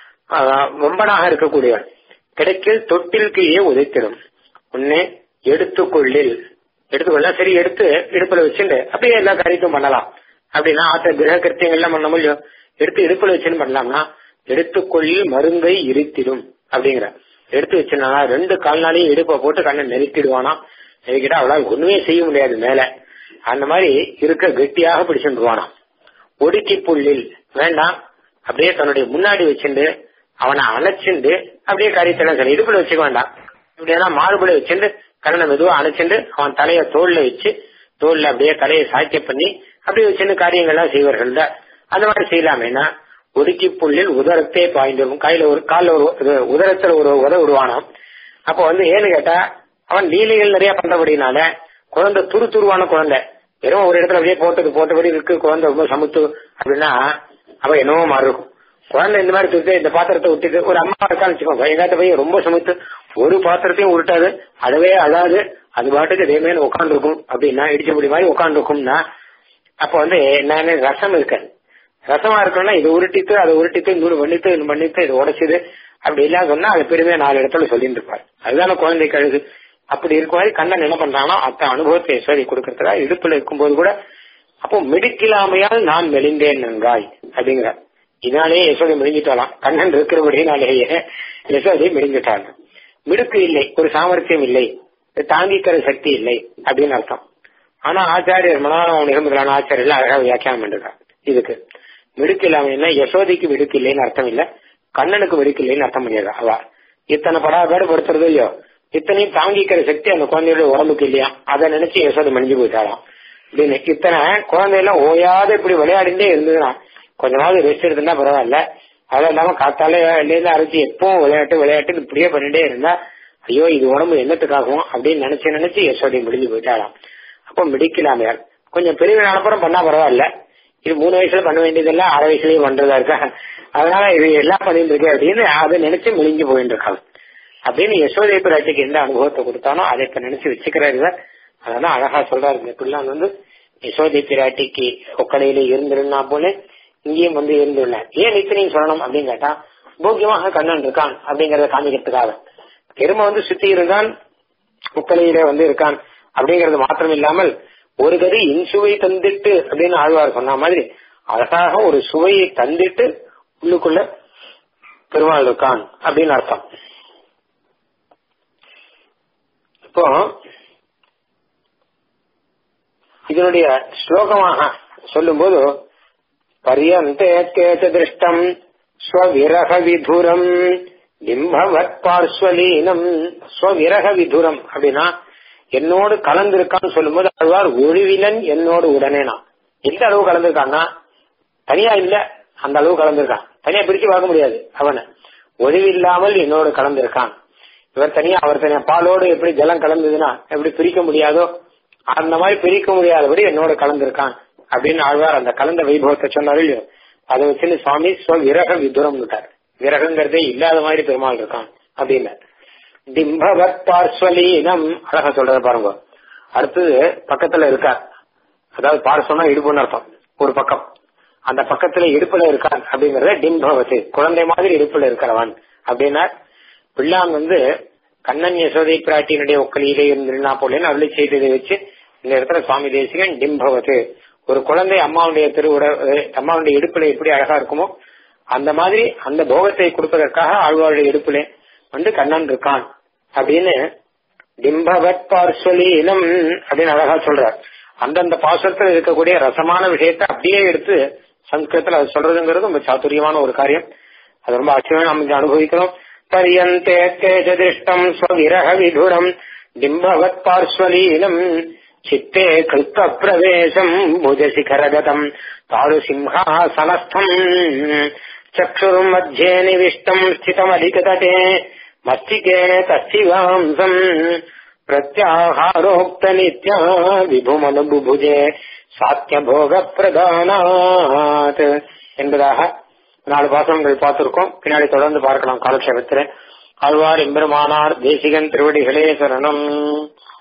[SPEAKER 1] வம்பனாக இருக்கக்கூடியவன் கிடைக்கில் தொட்டில் கீழே உதைத்திடும் ஒன்னு எடுத்துக்கொள்ளில் எடுத்துக்கொள்ள சரி எடுத்து இடுப்புல வச்சுட்டு அப்படியே எல்லா காரியத்தையும் பண்ணலாம் அப்படின்னா ஆத்த கிரக கிருத்தியங்கள் எல்லாம் பண்ண முடியும் எடுத்து இடுப்புல வச்சுன்னு பண்ணலாம்னா எடுத்துக்கொள்ளில் மருங்கை இருத்திடும் அப்படிங்கிற எடுத்து வச்சுனா ரெண்டு கால்நாளையும் இடுப்பை போட்டு கண்ணை நெருக்கிடுவானா நெருக்கிட்டா அவளால் ஒண்ணுமே செய்ய முடியாது மேல அந்த மாதிரி இருக்க கெட்டியாக பிடிச்சுருவானா ஒடுக்கி புள்ளில் வேண்டாம் அப்படியே தன்னுடைய முன்னாடி வச்சுண்டு அவனை அணைச்சுண்டு அப்படியே காரியத்தெல்லாம் சரி இடுப்புல வச்சுக்க வேண்டாம் இப்படியெல்லாம் மாறுபடி வச்சுட்டு கண்ணனை மெதுவா அணைச்சுண்டு அவன் தலைய தோல்ல வச்சு தோல்ல அப்படியே தலையை சாய்க்க பண்ணி அப்படியே வச்சுட்டு காரியங்கள்லாம் செய்வார்கள் அந்த மாதிரி செய்யலாமேனா ஒதுக்கி புள்ளில் உதரத்தே பாய்ந்துடும் கையில ஒரு கால ஒரு உதரத்துல ஒரு உத விடுவானாம் அப்ப வந்து ஏன்னு கேட்டா அவன் லீலைகள் நிறைய பண்றபடினால குழந்தை துரு துருவான குழந்தை வெறும் ஒரு இடத்துல அப்படியே போட்டது போட்டபடி இருக்கு குழந்தை ரொம்ப சமுத்து அப்படின்னா அவ என்னவோ மாறி இருக்கும் குழந்தை இந்த மாதிரி துட்டு இந்த பாத்திரத்தை விட்டுட்டு ஒரு அம்மா இருக்கான்னு வச்சுக்கோங்க எங்காத்த போய் ரொம்ப சமைத்து ஒரு பாத்திரத்தையும் உருட்டாது அதுவே அழாது அது பாட்டுக்கு இதே மாதிரி உட்காந்துருக்கும் அப்படின்னா இடிச்சபடி மாதிரி உட்காந்துருக்கும்னா அப்ப வந்து என்னன்னு ரசம் இருக்காது ரசமா இருக்கணும்னா இது உருட்டிட்டு அதை உருட்டிட்டு இன்னொரு பண்ணிட்டு இது பண்ணிட்டு இது உடைச்சது அப்படி எல்லாம் சொன்னா அது பெருமையா நாலு இடத்துல சொல்லிட்டு இருப்பாரு அதுதானே குழந்தை கழுகு அப்படி இருக்கும் மாதிரி கண்ணன் என்ன பண்றானோ அத்த அனுபவத்தை சொல்லி கொடுக்கறதுக்கா இடுப்புல இருக்கும்போது கூட அப்போ மிடிக்கலாமையால் நான் மெலிந்தேன் நங்காய் அப்படிங்கிற இதனாலேயே யசோதை மெலிஞ்சிட்டாலாம் கண்ணன் இருக்கிறபடினாலேயே யசோதை மெலிஞ்சிட்டாங்க மிடுக்கு இல்லை ஒரு சாமர்த்தியம் இல்லை தாங்கிக்கிற சக்தி இல்லை அப்படின்னு அர்த்தம் ஆனா ஆச்சாரியர் மனோரம நிகழ்வுகளான ஆச்சாரியர்கள் அழகா வியாக்கியானம் பண்ணிருக்காங்க இதுக்கு மிடுக்கு இல்லாம என்ன யசோதைக்கு மிடுக்கு இல்லைன்னு அர்த்தம் இல்ல கண்ணனுக்கு மிடுக்கு இல்லைன்னு அர்த்தம் முடியாது அவ இத்தனை படாபாடு படுத்துறது இல்லையோ இத்தனையும் தாங்கிக்கிற சக்தி அந்த குழந்தையோட உடம்புக்கு இல்லையா அதை நினைச்சு யசோதை மணிஞ்சு போயிட்டாராம் அப்படின்னு இத்தனை குழந்தையெல்லாம் ஓயாத இப்படி விளையாடிட்டே இருந்ததுன்னா கொஞ்சமாவது ரெஸ்ட் எடுத்துனா பரவாயில்ல அதெல்லாம் இல்லாம காத்தாலே இல்லையில அரைச்சி எப்பவும் விளையாட்டு விளையாட்டு இப்படியே பண்ணிட்டே இருந்தா ஐயோ இது உடம்பு என்னத்துக்காகும் அப்படின்னு நினைச்சு நினைச்சு யசோதை முடிஞ்சு போயிட்டாராம் அப்போ மிடிக்கலாமையார் கொஞ்சம் பெரிய அனுப்புறம் பண்ணா பரவாயில்ல இது மூணு வயசுல பண்ண வேண்டியதெல்லாம் அரை வயசுலயும் பண்றதா இருக்கா அதனால இது எல்லாம் பண்ணிட்டு இருக்கு அப்படின்னு அதை நினைச்சு மெலிஞ்சு போயிட்டு இருக்காங்க அப்படின்னு யசோதை பிராட்டிக்கு எந்த அனுபவத்தை கொடுத்தானோ அதை இப்ப நினைச்சு வச்சுக்கிறாரு அதான் அழகா சொல்றாரு இந்த பிள்ளான் வந்து யசோதை பிராட்டிக்கு ஒக்கலையில இருந்திருந்தா போல இங்கேயும் வந்து இருந்துள்ளார் ஏன் இத்தனையும் சொல்லணும் அப்படின்னு கேட்டா போக்கியமாக கண்ணன் இருக்கான் அப்படிங்கறத காமிக்கிறதுக்காக பெருமை வந்து சுத்தி இருந்தான் முக்கலையில வந்து இருக்கான் அப்படிங்கறது மாத்திரம் இல்லாமல் ஒரு கதி இன்சுவை தந்திட்டு அப்படின்னு ஆழ்வார் சொன்ன மாதிரி அழகாக ஒரு சுவையை தந்திட்டு உள்ளுக்குள்ள பெருமாள் இருக்கான் அப்படின்னு அர்த்தம் இப்போ இதனுடைய ஸ்லோகமாக சொல்லும்போது பரியந்தே கேச்ச திருஷ்டம் ஸ்வவிரக விதுரம் பிம்பவத் பார்ஸ்வலீனம் ஸ்வவிரக விதுரம் அப்படின்னா என்னோடு கலந்திருக்கான்னு சொல்லும்போது அழ்வார் ஒழிவிலன் என்னோடு உடனேனா எந்த அளவு கலந்திருக்கான்னா தனியா இல்ல அந்த அளவு கலந்திருக்கான் தனியா பிரிச்சு பார்க்க முடியாது அவனை ஒழிவில்லாமல் என்னோடு கலந்திருக்கான் இவர் தனியா அவர் தனியா பாலோடு எப்படி ஜலம் கலந்ததுன்னா எப்படி பிரிக்க முடியாதோ அந்த மாதிரி பிரிக்க முடியாதபடி என்னோட கலந்திருக்கான் அப்படின்னு ஆழ்வார் அந்த கலந்த வைபவத்தை சொன்னார் இல்லையோ அதை வச்சுன்னு சுவாமி ஸ்வ விரக விதுரம் விட்டார் விரகங்கிறதே இல்லாத மாதிரி பெருமாள் இருக்கான் அப்படின்னு டிம்பவத் பார்ஸ்வலீனம் அழகா சொல்ற பாருங்க அடுத்தது பக்கத்துல இருக்கார் அதாவது பார்ஸ்வனா இடுப்புன்னு அர்த்தம் ஒரு பக்கம் அந்த பக்கத்துல இடுப்புல இருக்கான் அப்படிங்கறத டிம்பவத்து குழந்தை மாதிரி இடுப்புல இருக்கிறவன் அப்படின்னா பிள்ளான் வந்து கண்ணன் யசோதை பிராட்டியினுடைய ஒக்கலியிலே இருந்திருந்தா போலேன்னு அருளி செய்ததை வச்சு இந்த இடத்துல சுவாமி தேசிகன் டிம்பவத்து ஒரு குழந்தை அம்மாவுடைய திருவுட அம்மாவுடைய இடுப்புல எப்படி அழகா இருக்குமோ அந்த மாதிரி அந்த போகத்தை கொடுப்பதற்காக ஆழ்வாருடைய இடுப்புல வந்து கண்ணன் இருக்கான் அப்படின்னு டிம்பவத் பார்ஸ்வலீனம் அப்படின்னு அழகா சொல்றார் அந்தந்த பாசத்துல இருக்கக்கூடிய ரசமான விஷயத்தை அப்படியே எடுத்து சம்ஸ்கிருதத்துல அது சொல்றதுங்கிறது ரொம்ப சாத்துரியமான ஒரு காரியம் அது ரொம்ப ஆச்சரியம் நம்ம இங்க அனுபவிக்கிறோம் பரியந்தே தேஜ திருஷ்டம் ஸ்வவிரக விதுரம் டிம்பவத் பார்ஸ்வலீனம் சித்தே கிருத்த பிரவேசம் புஜசிகரகதம் தாரு சிம்ஹாசனஸ்தம் சக்ஷுர் மத்தியே நிவிஷ்டம் ஸ்திதமதிகதே மஸ்திகே தஸ்திவாம்சம் பிரத்யாகாரோக்த நித்யா விபுமனுபுபுஜே சாத்தியபோக பிரதானாத் என்பதாக நாலு பாசனங்கள் பார்த்திருக்கோம் பின்னாடி தொடர்ந்து பார்க்கலாம் காலக்ஷேபத்தில் ஆழ்வார் எம்பெருமானார் தேசிகன் திருவடிகளே சரணம்